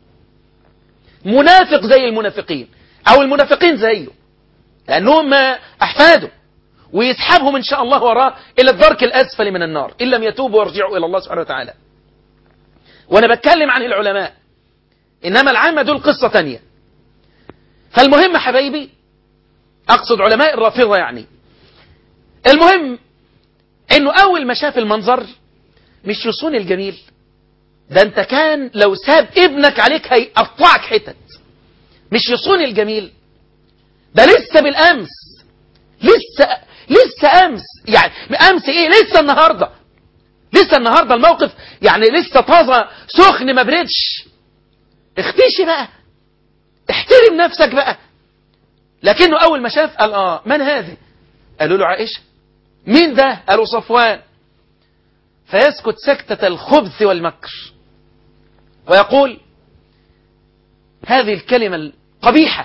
منافق زي المنافقين أو المنافقين زيه لأنهم أحفاده ويسحبهم إن شاء الله وراه إلى الدرك الأسفل من النار إن لم يتوبوا ويرجعوا إلى الله سبحانه وتعالى وأنا بتكلم عن العلماء إنما العامة دول قصة تانية فالمهم حبايبي أقصد علماء الرافضة يعني المهم إنه أول ما شاف المنظر مش يصون الجميل ده أنت كان لو ساب ابنك عليك هيقطعك حتت مش يصون الجميل ده لسه بالأمس لسه لسه أمس يعني أمس إيه لسه النهاردة لسه النهاردة الموقف يعني لسه طازة سخن ما بردش اختشي بقى احترم نفسك بقى لكنه أول ما شاف قال آه من هذه قالوا له عائشة مين ده قالوا صفوان فيسكت سكتة الخبث والمكر ويقول هذه الكلمة القبيحة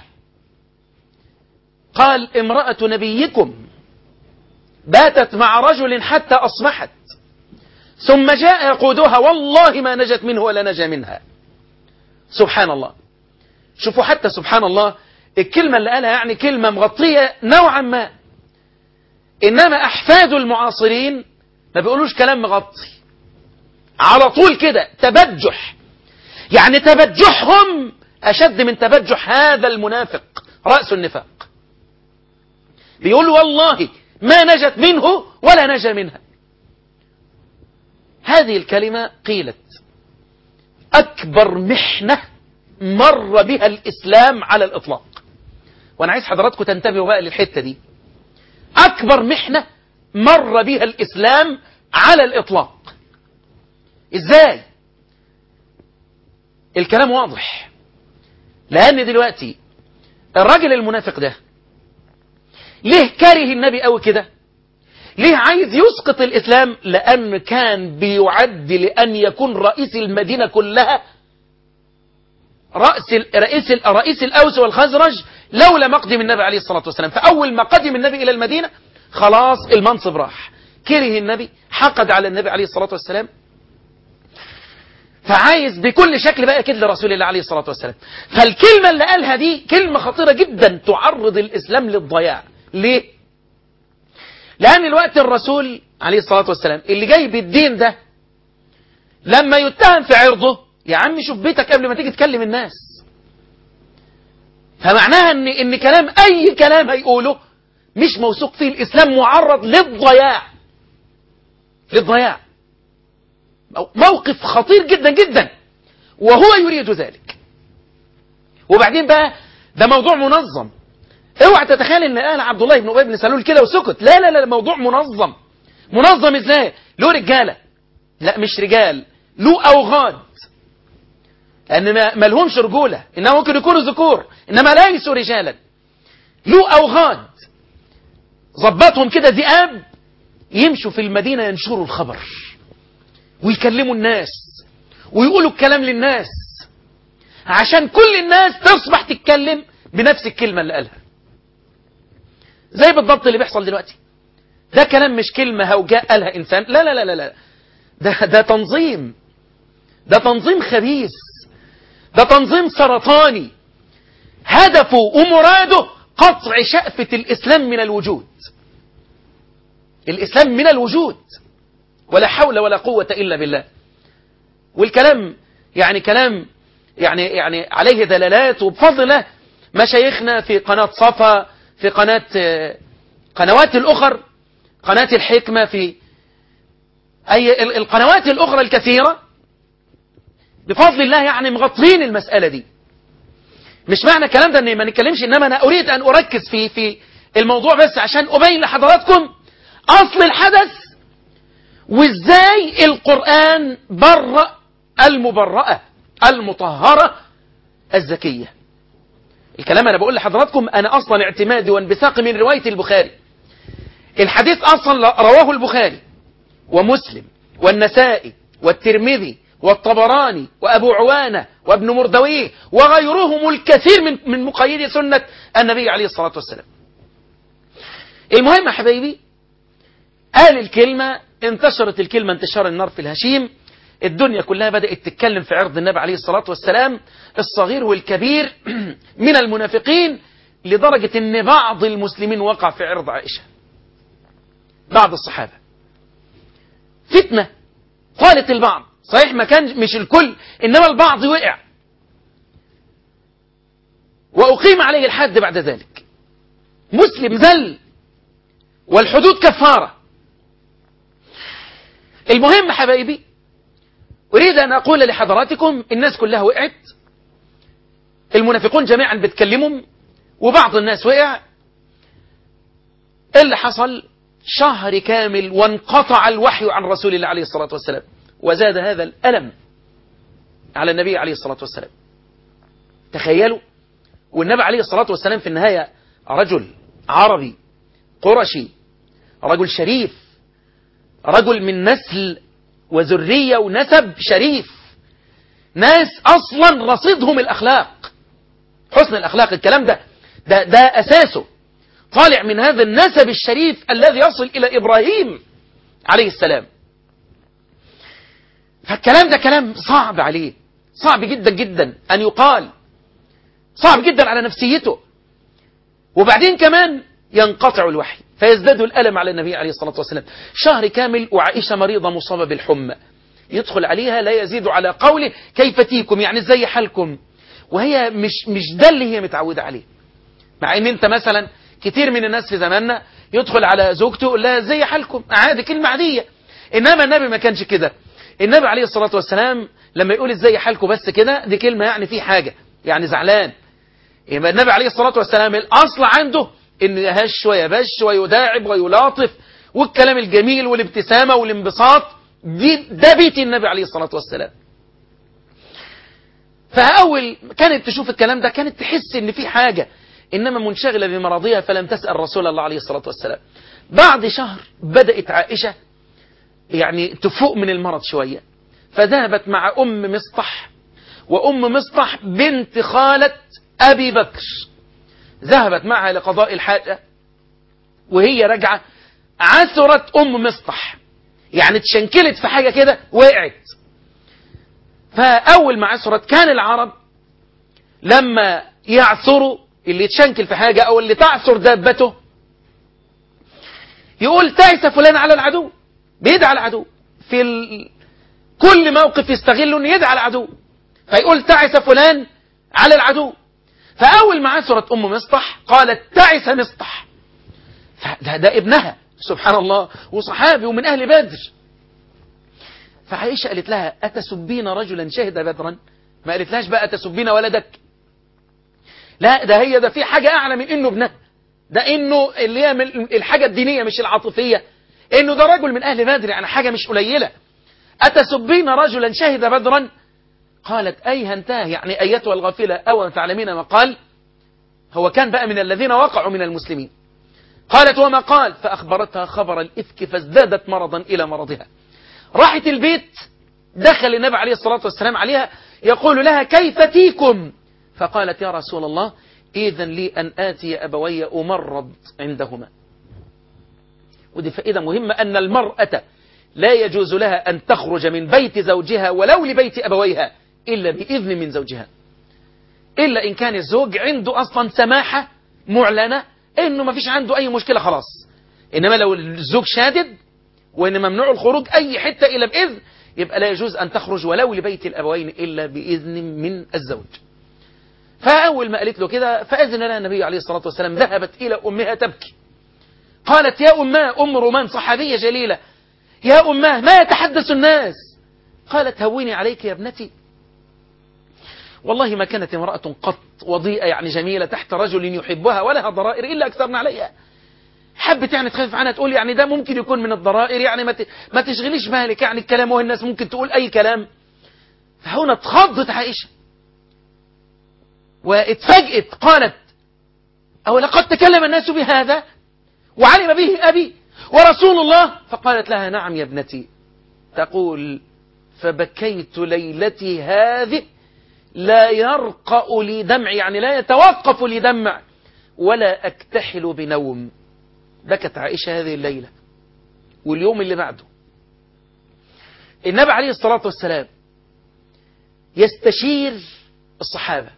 قال امرأة نبيكم باتت مع رجل حتى أصبحت ثم جاء يقودها والله ما نجت منه ولا نجا منها سبحان الله شوفوا حتى سبحان الله الكلمة اللي قالها يعني كلمة مغطية نوعا ما إنما أحفاد المعاصرين ما بيقولوش كلام مغطي على طول كده تبجح يعني تبجحهم أشد من تبجح هذا المنافق رأس النفاق بيقول والله ما نجت منه ولا نجا منها هذه الكلمة قيلت أكبر محنة مر بها الإسلام على الإطلاق وأنا عايز حضراتكم تنتبهوا بقى للحتة دي أكبر محنة مر بها الإسلام على الإطلاق إزاي الكلام واضح لأن دلوقتي الراجل المنافق ده ليه كاره النبي قوي كده ليه عايز يسقط الإسلام لأن كان بيعد لأن يكون رئيس المدينة كلها رأس رئيس رئيس الأوس والخزرج لولا مقدم النبي عليه الصلاة والسلام فأول ما قدم النبي إلى المدينة خلاص المنصب راح كره النبي حقد على النبي عليه الصلاة والسلام فعايز بكل شكل بقى كده لرسول الله عليه الصلاة والسلام فالكلمة اللي قالها دي كلمة خطيرة جدا تعرض الإسلام للضياع ليه؟ لأن الوقت الرسول عليه الصلاة والسلام اللي جاي بالدين ده لما يتهم في عرضه يا عم شوف بيتك قبل ما تيجي تكلم الناس فمعناها ان ان كلام اي كلام هيقوله مش موثوق فيه الاسلام معرض للضياع للضياع موقف خطير جدا جدا وهو يريد ذلك وبعدين بقى ده موضوع منظم اوعى تتخيل ان قال عبد الله بن ابي بن سلول كده وسكت لا لا لا موضوع منظم منظم ازاي له رجاله لا مش رجال له اوغاد لان ما لهمش رجوله انما ممكن يكونوا ذكور انما ليسوا رجالا له اوغاد ظبطهم كده ذئاب يمشوا في المدينه ينشروا الخبر ويكلموا الناس ويقولوا الكلام للناس عشان كل الناس تصبح تتكلم بنفس الكلمه اللي قالها زي بالضبط اللي بيحصل دلوقتي ده كلام مش كلمة هوجاء قالها إنسان لا لا لا لا لا ده, ده تنظيم ده تنظيم خبيث ده تنظيم سرطاني هدفه ومراده قطع شأفة الإسلام من الوجود الإسلام من الوجود ولا حول ولا قوة إلا بالله والكلام يعني كلام يعني يعني عليه دلالات وبفضل الله مشايخنا في قناة صفا في قناة قنوات الأخر قناة الحكمة في أي القنوات الأخرى الكثيرة بفضل الله يعني مغطين المسألة دي مش معنى الكلام ده اني ما نتكلمش انما انا اريد ان اركز في في الموضوع بس عشان ابين لحضراتكم اصل الحدث وازاي القرآن برأ المبرأة المطهرة الزكية الكلام انا بقول لحضراتكم انا اصلا اعتمادي وانبثاقي من رواية البخاري الحديث اصلا رواه البخاري ومسلم والنسائي والترمذي والطبراني وأبو عوانة وابن مردويه وغيرهم الكثير من من مقيدي سنة النبي عليه الصلاة والسلام المهم يا حبايبي قال الكلمة انتشرت الكلمة انتشار النار في الهشيم الدنيا كلها بدأت تتكلم في عرض النبي عليه الصلاة والسلام الصغير والكبير من المنافقين لدرجة ان بعض المسلمين وقع في عرض عائشة بعض الصحابة فتنة قالت البعض صحيح ما كان مش الكل إنما البعض وقع وأقيم عليه الحد بعد ذلك مسلم ذل والحدود كفارة المهم حبايبي أريد أن أقول لحضراتكم الناس كلها وقعت المنافقون جميعا بتكلمهم وبعض الناس وقع اللي حصل شهر كامل وانقطع الوحي عن رسول الله عليه الصلاة والسلام وزاد هذا الألم على النبي عليه الصلاة والسلام تخيلوا والنبي عليه الصلاة والسلام في النهاية رجل عربي قرشي رجل شريف رجل من نسل وذرية ونسب شريف ناس أصلا رصيدهم الأخلاق حسن الأخلاق الكلام ده ده, ده أساسه طالع من هذا النسب الشريف الذي يصل إلى إبراهيم عليه السلام فالكلام ده كلام صعب عليه صعب جدا جدا أن يقال صعب جدا على نفسيته وبعدين كمان ينقطع الوحي فيزداد الألم على النبي عليه الصلاة والسلام شهر كامل وعائشة مريضة مصابة بالحمى يدخل عليها لا يزيد على قوله كيف تيكم يعني ازاي حالكم وهي مش مش ده اللي هي متعودة عليه مع ان انت مثلا كتير من الناس في زماننا يدخل على زوجته يقول لها ازاي حالكم عادي كلمة عادية انما النبي ما كانش كده النبي عليه الصلاة والسلام لما يقول ازاي حالكم بس كده دي كلمة يعني في حاجة يعني زعلان يبقى النبي عليه الصلاة والسلام الأصل عنده إنه يهش ويبش ويداعب ويلاطف والكلام الجميل والابتسامة والانبساط دي ده بيت النبي عليه الصلاة والسلام فأول كانت تشوف الكلام ده كانت تحس إن في حاجة إنما منشغلة بمراضيها فلم تسأل رسول الله عليه الصلاة والسلام بعد شهر بدأت عائشة يعني تفوق من المرض شوية فذهبت مع أم مصطح وأم مصطح بنت خالة أبي بكر ذهبت معها لقضاء الحاجة وهي راجعة عثرت أم مصطح يعني تشنكلت في حاجة كده وقعت فأول ما عثرت كان العرب لما يعثروا اللي يتشنكل في حاجة أو اللي تعثر دابته يقول تعس فلان على العدو بيدعى العدو في ال... كل موقف يستغل انه يدعى العدو فيقول تعس فلان على العدو فأول ما عثرت أم مصطح قالت تعس مصطح ده, ده ابنها سبحان الله وصحابي ومن أهل بدر فعائشة قالت لها أتسبين رجلا شهد بدرا ما قالت لهاش بقى أتسبين ولدك لا ده هي ده في حاجة أعلى من إنه ابنها ده إنه اللي هي الحاجة الدينية مش العاطفية إنه ده رجل من أهل بدر يعني حاجة مش قليلة أتسبين رجلا شهد بدرا قالت أيها انتهى يعني أيتها الغافلة أو تعلمين ما قال هو كان بقى من الذين وقعوا من المسلمين قالت وما قال فأخبرتها خبر الإفك فازدادت مرضا إلى مرضها راحت البيت دخل النبي عليه الصلاة والسلام عليها يقول لها كيف تيكم فقالت يا رسول الله إذا لي أن آتي أبوي أمرض عندهما ودي فائدة مهمة أن المرأة لا يجوز لها أن تخرج من بيت زوجها ولو لبيت أبويها إلا بإذن من زوجها إلا إن كان الزوج عنده أصلا سماحة معلنة إنه ما فيش عنده أي مشكلة خلاص إنما لو الزوج شادد وإن ممنوع الخروج أي حتة إلا بإذن يبقى لا يجوز أن تخرج ولو لبيت الأبوين إلا بإذن من الزوج فأول ما قالت له كده فأذن لها النبي عليه الصلاة والسلام ذهبت إلى أمها تبكي قالت يا أماه أم رومان صحابية جليلة يا أماه ما يتحدث الناس قالت هوني عليك يا ابنتي والله ما كانت امرأة قط وضيئة يعني جميلة تحت رجل يحبها ولها ضرائر إلا أكثرنا عليها حبت يعني تخفف عنها تقول يعني ده ممكن يكون من الضرائر يعني ما ما تشغليش بالك يعني الكلام وهو الناس ممكن تقول أي كلام فهنا اتخضت عائشة واتفاجئت قالت أو لقد تكلم الناس بهذا وعلم به أبي ورسول الله فقالت لها نعم يا ابنتي تقول فبكيت ليلتي هذه لا يرقأ لي دمع يعني لا يتوقف لي دمع ولا أكتحل بنوم بكت عائشة هذه الليلة واليوم اللي بعده النبي عليه الصلاة والسلام يستشير الصحابة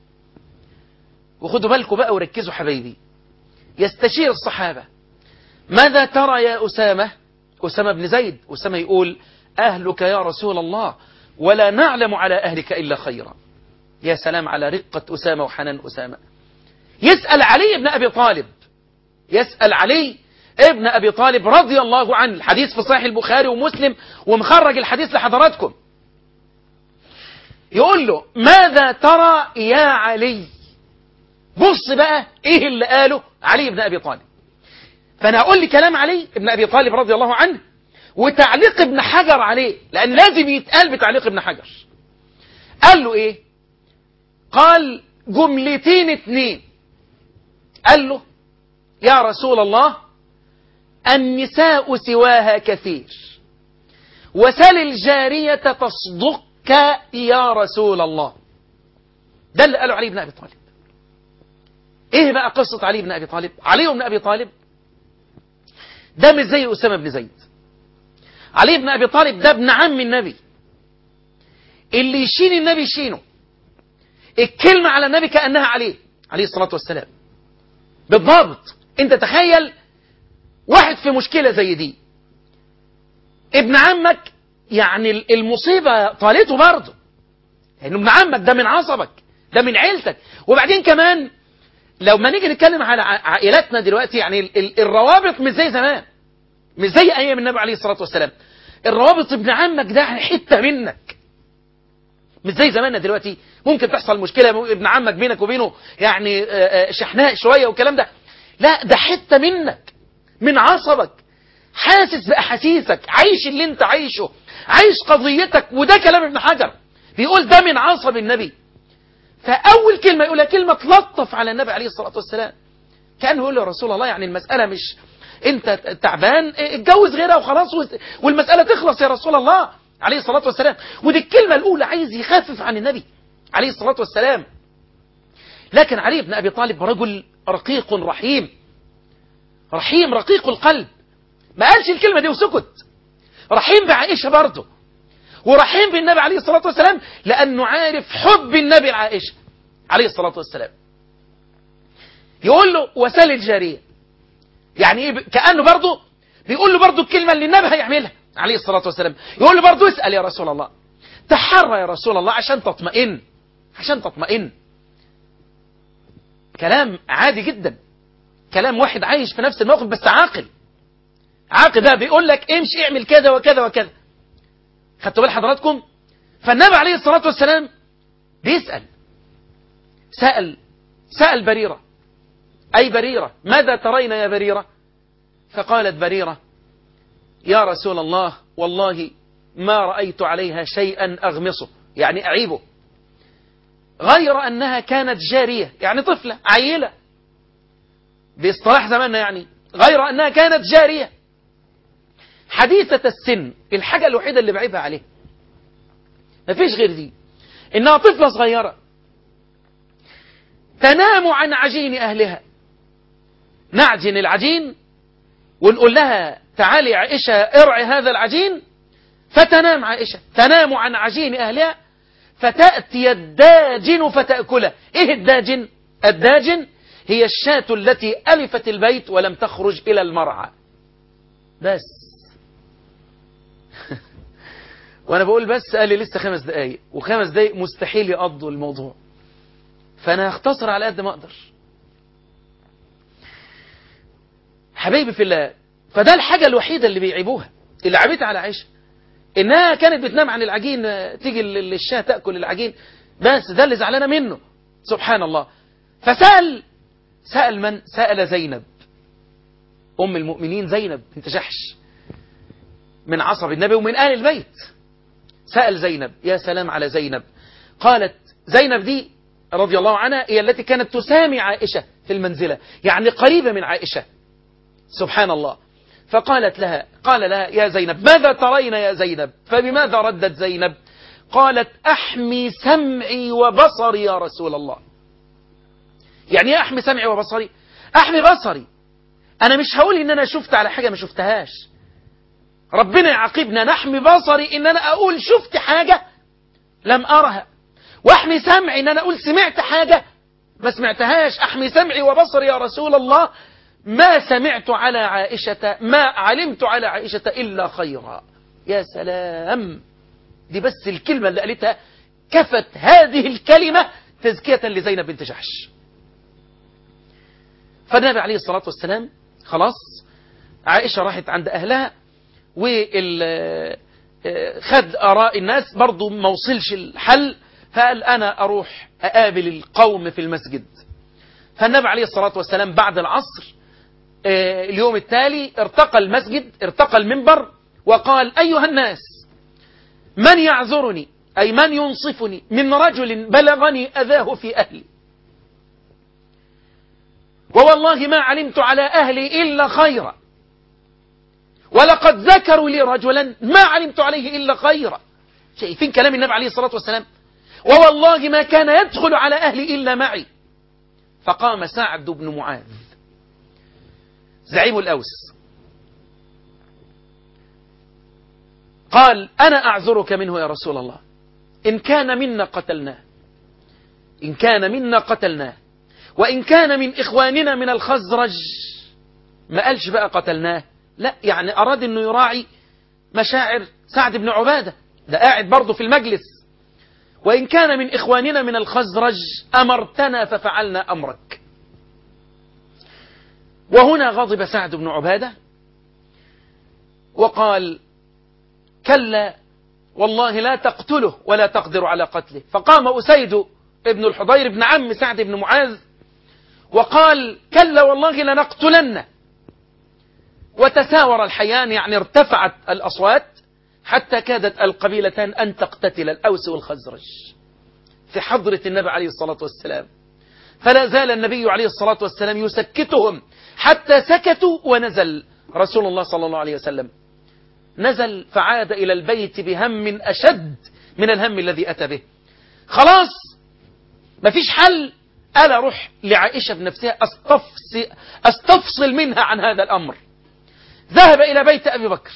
وخدوا بالكم بقى وركزوا حبايبي يستشير الصحابة ماذا ترى يا أسامة أسامة بن زيد أسامة يقول أهلك يا رسول الله ولا نعلم على أهلك إلا خيرا يا سلام على رقة أسامة وحنان أسامة يسأل علي بن أبي طالب يسأل علي ابن أبي طالب رضي الله عنه الحديث في صحيح البخاري ومسلم ومخرج الحديث لحضراتكم يقول له ماذا ترى يا علي بص بقى ايه اللي قاله علي بن أبي طالب فأنا أقول لي كلام علي بن أبي طالب رضي الله عنه وتعليق ابن حجر عليه لأن لازم يتقال بتعليق ابن حجر قال له ايه قال جملتين اتنين قال له يا رسول الله النساء سواها كثير وسل الجارية تصدقك يا رسول الله ده اللي قاله علي بن أبي طالب ايه بقى قصة علي بن أبي طالب علي بن أبي طالب ده مش زي أسامة بن زيد علي بن أبي طالب ده ابن عم النبي اللي يشين النبي يشينه الكلمة على النبي كأنها عليه عليه الصلاة والسلام بالضبط انت تخيل واحد في مشكلة زي دي ابن عمك يعني المصيبة طالته برضه لأنه ابن عمك ده من عصبك ده من عيلتك وبعدين كمان لو ما نيجي نتكلم على عائلاتنا دلوقتي يعني ال ال الروابط مش زي زمان مش زي أيام النبي عليه الصلاة والسلام الروابط ابن عمك ده حتة منك مش زي زماننا دلوقتي ممكن تحصل مشكلة ابن عمك بينك وبينه يعني شحناء شوية والكلام ده لا ده حتة منك من عصبك حاسس بأحاسيسك عايش اللي انت عايشه عايش قضيتك وده كلام ابن حجر بيقول ده من عصب النبي فأول كلمة يقولها كلمة تلطف على النبي عليه الصلاة والسلام كان يقول له يا رسول الله يعني المسألة مش انت تعبان اتجوز غيرها وخلاص والمسألة تخلص يا رسول الله عليه الصلاة والسلام ودي الكلمة الأولى عايز يخفف عن النبي عليه الصلاة والسلام لكن علي بن أبي طالب رجل رقيق رحيم رحيم رقيق القلب ما قالش الكلمة دي وسكت رحيم بعائشة برضه ورحيم بالنبي عليه الصلاة والسلام لأنه عارف حب النبي لعائشة عليه الصلاة والسلام يقول له وسال الجارية يعني ايه كأنه برضه بيقول له برضه الكلمة اللي النبي هيعملها عليه الصلاة والسلام يقول له برضه اسأل يا رسول الله تحرى يا رسول الله عشان تطمئن عشان تطمئن كلام عادي جدا كلام واحد عايش في نفس الموقف بس عاقل عاقل ده بيقول لك امشي اعمل كذا وكذا وكذا خدتوا بال حضراتكم فالنبي عليه الصلاة والسلام بيسأل سأل سأل بريرة أي بريرة ماذا ترين يا بريرة فقالت بريرة يا رسول الله والله ما رأيت عليها شيئا أغمصه يعني أعيبه غير أنها كانت جارية يعني طفلة عيلة باصطلاح زماننا يعني غير أنها كانت جارية حديثة السن الحاجة الوحيدة اللي بعيبها عليه مفيش غير دي إنها طفلة صغيرة تنام عن عجين أهلها نعجن العجين ونقول لها تعالي يا عائشة ارعي هذا العجين فتنام عائشة تنام عن عجين أهلها فتأتي الداجن فتأكله إيه الداجن الداجن هي الشاة التي ألفت البيت ولم تخرج إلى المرعى بس وأنا بقول بس قال لي لسه خمس دقايق وخمس دقايق مستحيل يقضوا الموضوع فأنا هختصر على قد ما أقدر حبيبي في الله فده الحاجة الوحيدة اللي بيعيبوها اللي عيبتها على عائشة إنها كانت بتنام عن العجين تيجي الشاه تأكل العجين بس ده اللي زعلانة منه سبحان الله فسأل سأل من سأل زينب أم المؤمنين زينب بنت جحش من عصب النبي ومن آل البيت سأل زينب يا سلام على زينب قالت زينب دي رضي الله عنها هي التي كانت تسامي عائشة في المنزلة يعني قريبة من عائشة سبحان الله فقالت لها قال لها يا زينب ماذا ترين يا زينب فبماذا ردت زينب قالت أحمي سمعي وبصري يا رسول الله يعني ايه أحمي سمعي وبصري أحمي بصري أنا مش هقول إن أنا شفت على حاجة ما شفتهاش ربنا يعاقبنا نحمي بصري إن أنا أقول شفت حاجة لم أرها وأحمي سمعي إن أنا أقول سمعت حاجة ما سمعتهاش أحمي سمعي وبصري يا رسول الله ما سمعت على عائشة ما علمت على عائشة إلا خيرا يا سلام دي بس الكلمة اللي قالتها كفت هذه الكلمة تزكية لزينب بنت جحش فالنبي عليه الصلاة والسلام خلاص عائشة راحت عند أهلها وال خد آراء الناس برضو ما وصلش الحل فقال أنا أروح أقابل القوم في المسجد فالنبي عليه الصلاة والسلام بعد العصر اليوم التالي ارتقى المسجد ارتقى المنبر وقال أيها الناس من يعذرني أي من ينصفني من رجل بلغني أذاه في أهلي ووالله ما علمت على أهلي إلا خيرا ولقد ذكروا لي رجلا ما علمت عليه إلا خيرا شايفين كلام النبي عليه الصلاة والسلام ووالله ما كان يدخل على أهلي إلا معي فقام سعد بن معاذ زعيم الأوس قال أنا أعذرك منه يا رسول الله إن كان منا قتلناه إن كان منا قتلناه وإن كان من إخواننا من الخزرج ما قالش بقى قتلناه لا يعني أراد أنه يراعي مشاعر سعد بن عبادة ده قاعد برضه في المجلس وإن كان من إخواننا من الخزرج أمرتنا ففعلنا أمرك وهنا غضب سعد بن عبادة وقال كلا والله لا تقتله ولا تقدر على قتله فقام أسيد ابن الحضير بن عم سعد بن معاذ وقال كلا والله لنقتلنه وتساور الحيان يعني ارتفعت الأصوات حتى كادت القبيلتان أن تقتتل الأوس والخزرج في حضرة النبي عليه الصلاة والسلام فلا زال النبي عليه الصلاة والسلام يسكتهم حتى سكتوا ونزل رسول الله صلى الله عليه وسلم نزل فعاد إلى البيت بهم أشد من الهم الذي أتى به خلاص مفيش حل ألا روح لعائشة بنفسها أستفصل, أستفصل منها عن هذا الأمر ذهب إلى بيت أبي بكر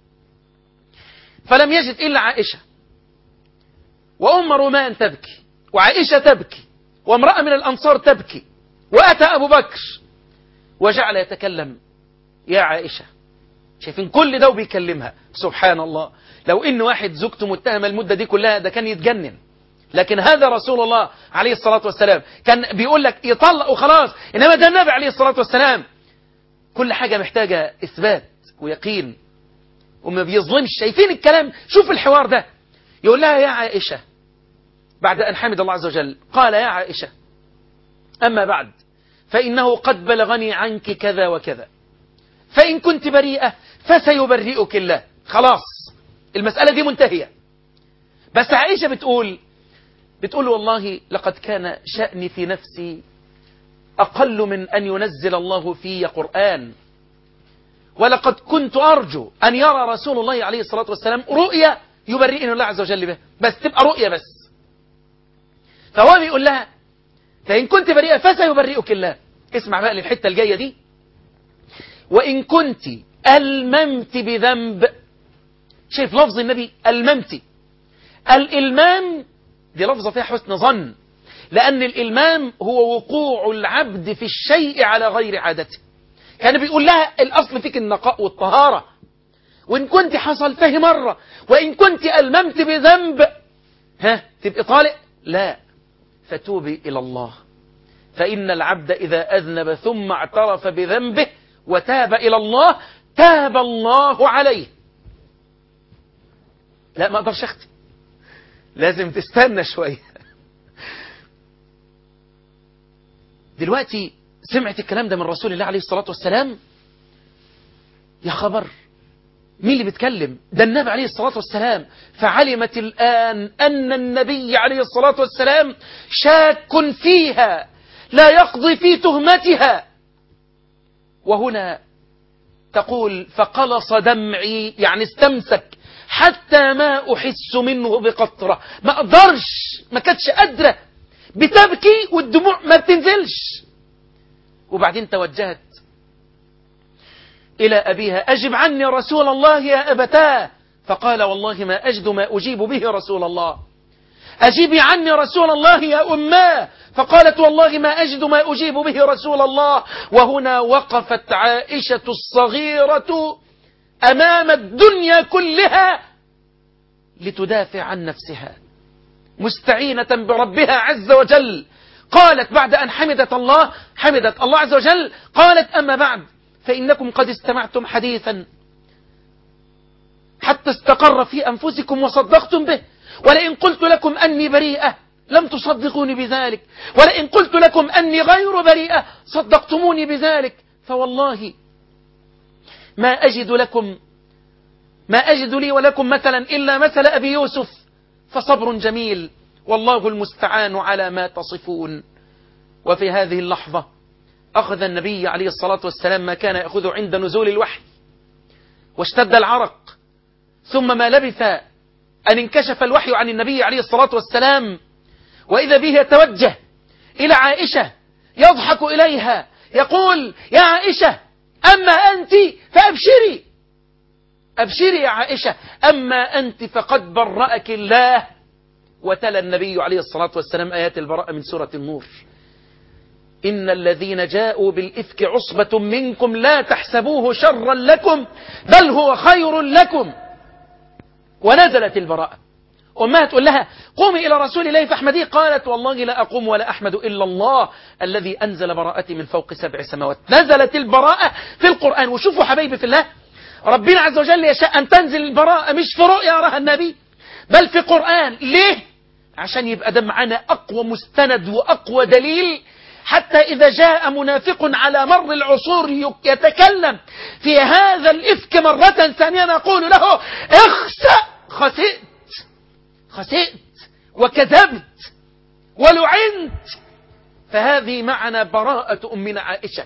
فلم يجد إلا عائشة وأم رومان تبكي وعائشة تبكي وامرأة من الأنصار تبكي وأتى أبو بكر وجعل يتكلم يا عائشة شايفين كل ده وبيكلمها سبحان الله لو إن واحد زوجته متهمة المدة دي كلها ده كان يتجنن لكن هذا رسول الله عليه الصلاة والسلام كان بيقول لك يطلق وخلاص إنما ده النبي عليه الصلاة والسلام كل حاجة محتاجة إثبات ويقين وما بيظلمش شايفين الكلام شوف الحوار ده يقول لها يا عائشة بعد أن حمد الله عز وجل قال يا عائشة أما بعد فإنه قد بلغني عنك كذا وكذا فإن كنت بريئة فسيبرئك الله خلاص المسألة دي منتهية بس عائشة بتقول بتقول والله لقد كان شأني في نفسي أقل من أن ينزل الله في قرآن ولقد كنت أرجو أن يرى رسول الله عليه الصلاة والسلام رؤيا يبرئني الله عز وجل بها بس تبقى رؤيا بس فهو بيقول لها فإن كنت بريئة فسيبرئك الله اسمع بقى للحتة الجاية دي وإن كنت ألممت بذنب شايف لفظ النبي ألممت الإلمام دي لفظة فيها حسن ظن لأن الإلمام هو وقوع العبد في الشيء على غير عادته كان بيقول لها الأصل فيك النقاء والطهارة وإن كنت حصلته مرة وإن كنت ألممت بذنب ها تبقى طالق لا فتوبي إلى الله فإن العبد إذا أذنب ثم اعترف بذنبه وتاب إلى الله تاب الله عليه لا ما أقدرش أختي لازم تستنى شوية دلوقتي سمعت الكلام ده من رسول الله عليه الصلاة والسلام يا خبر مين اللي بيتكلم ده النبي عليه الصلاة والسلام فعلمت الآن أن النبي عليه الصلاة والسلام شاك فيها لا يقضي في تهمتها وهنا تقول فقلص دمعي يعني استمسك حتى ما أحس منه بقطرة ما أقدرش ما كانتش قادرة بتبكي والدموع ما بتنزلش وبعدين توجهت إلى أبيها أجب عني رسول الله يا أبتاه فقال والله ما أجد ما أجيب به رسول الله أجيبي عني رسول الله يا أماه فقالت والله ما أجد ما أجيب به رسول الله وهنا وقفت عائشة الصغيرة أمام الدنيا كلها لتدافع عن نفسها مستعينة بربها عز وجل قالت بعد أن حمدت الله حمدت الله عز وجل قالت أما بعد فإنكم قد استمعتم حديثا حتى استقر في أنفسكم وصدقتم به ولئن قلت لكم أني بريئة لم تصدقوني بذلك ولئن قلت لكم أني غير بريئة صدقتموني بذلك فوالله ما أجد لكم ما أجد لي ولكم مثلا إلا مثل أبي يوسف فصبر جميل والله المستعان على ما تصفون وفي هذه اللحظة أخذ النبي عليه الصلاة والسلام ما كان يأخذ عند نزول الوحي واشتد العرق ثم ما لبث أن انكشف الوحي عن النبي عليه الصلاة والسلام وإذا به يتوجه إلى عائشة يضحك إليها يقول يا عائشة أما أنت فأبشري أبشري يا عائشة أما أنت فقد برأك الله وتلا النبي عليه الصلاة والسلام آيات البراءة من سورة النور إن الذين جاءوا بالإفك عصبة منكم لا تحسبوه شرا لكم بل هو خير لكم ونزلت البراءة أمها تقول لها قومي إلى رسول الله فاحمديه قالت والله لا أقوم ولا أحمد إلا الله الذي أنزل براءتي من فوق سبع سماوات نزلت البراءة في القرآن وشوفوا حبايبي في الله ربنا عز وجل يشاء أن تنزل البراءة مش في رؤيا يراها النبي بل في قرآن ليه عشان يبقى ده معانا أقوى مستند وأقوى دليل حتى إذا جاء منافق على مر العصور يتكلم في هذا الإفك مرة ثانية نقول له اخسأ خسئت خسئت وكذبت ولعنت فهذه معنا براءة أمنا عائشة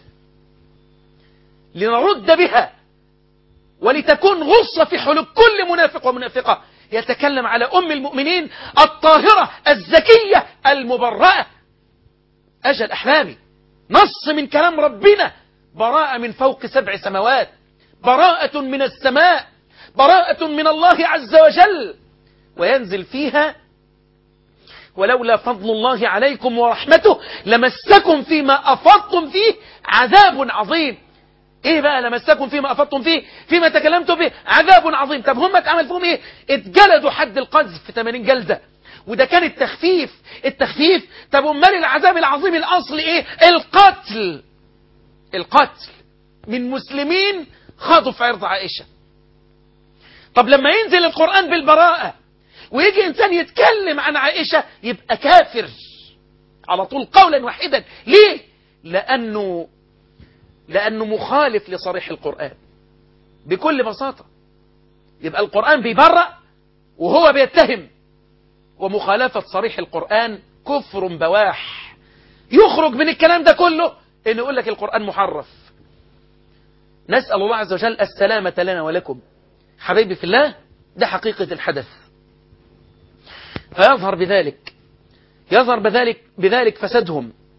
لنرد بها ولتكون غصة في حلق كل منافق ومنافقة يتكلم على أم المؤمنين الطاهرة الزكية المبرأة أجل أحبابي نص من كلام ربنا براءة من فوق سبع سماوات براءة من السماء براءة من الله عز وجل وينزل فيها ولولا فضل الله عليكم ورحمته لمسكم فيما أفضتم فيه عذاب عظيم ايه بقى لمسكم فيما افضتم فيه فيما تكلمتم فيه عذاب عظيم طب هم اتعمل فيهم ايه اتجلدوا حد القذف في 80 جلده وده كان التخفيف التخفيف طب امال العذاب العظيم الاصل ايه القتل القتل من مسلمين خاضوا في عرض عائشه طب لما ينزل القران بالبراءه ويجي انسان يتكلم عن عائشه يبقى كافر على طول قولا واحدا ليه لانه لأنه مخالف لصريح القرآن بكل بساطة يبقى القرآن بيبرأ وهو بيتهم ومخالفة صريح القرآن كفر بواح يخرج من الكلام ده كله إنه يقول لك القرآن محرف نسأل الله عز وجل السلامة لنا ولكم حبيبي في الله ده حقيقة الحدث فيظهر بذلك يظهر بذلك, بذلك فسادهم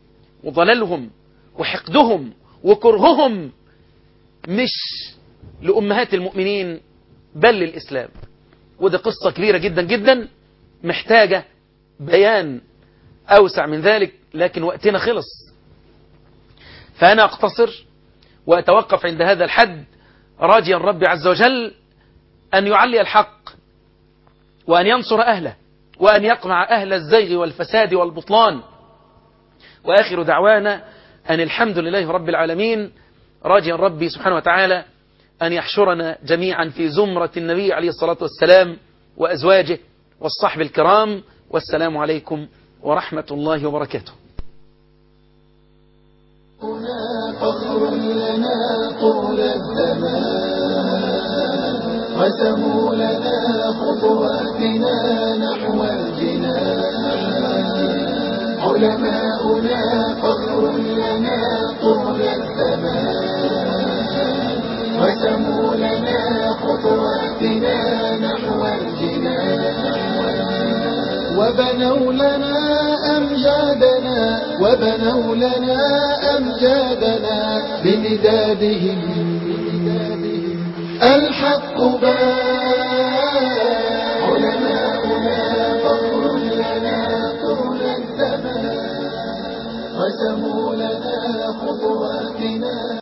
وضلالهم وحقدهم وكرههم مش لأمهات المؤمنين بل للإسلام وده قصة كبيرة جدا جدا محتاجة بيان أوسع من ذلك لكن وقتنا خلص فأنا أقتصر وأتوقف عند هذا الحد راجيا ربي عز وجل أن يعلي الحق وأن ينصر أهله وأن يقمع أهل الزيغ والفساد والبطلان وآخر دعوانا أن الحمد لله رب العالمين راجيا ربي سبحانه وتعالى أن يحشرنا جميعا في زمرة النبي عليه الصلاة والسلام وأزواجه والصحب الكرام والسلام عليكم ورحمة الله وبركاته فخر لنا طول الزمان رسموا لنا خطواتنا نحو الجنان علماؤنا فخر لنا طول الزمان رسموا لنا خطواتنا نحو الجنان وبنوا لنا أمجادنا وبنوا لنا أمجادنا بمدادهم الحق بان علماؤنا فخر لنا طول الزمان رسموا لنا خطواتنا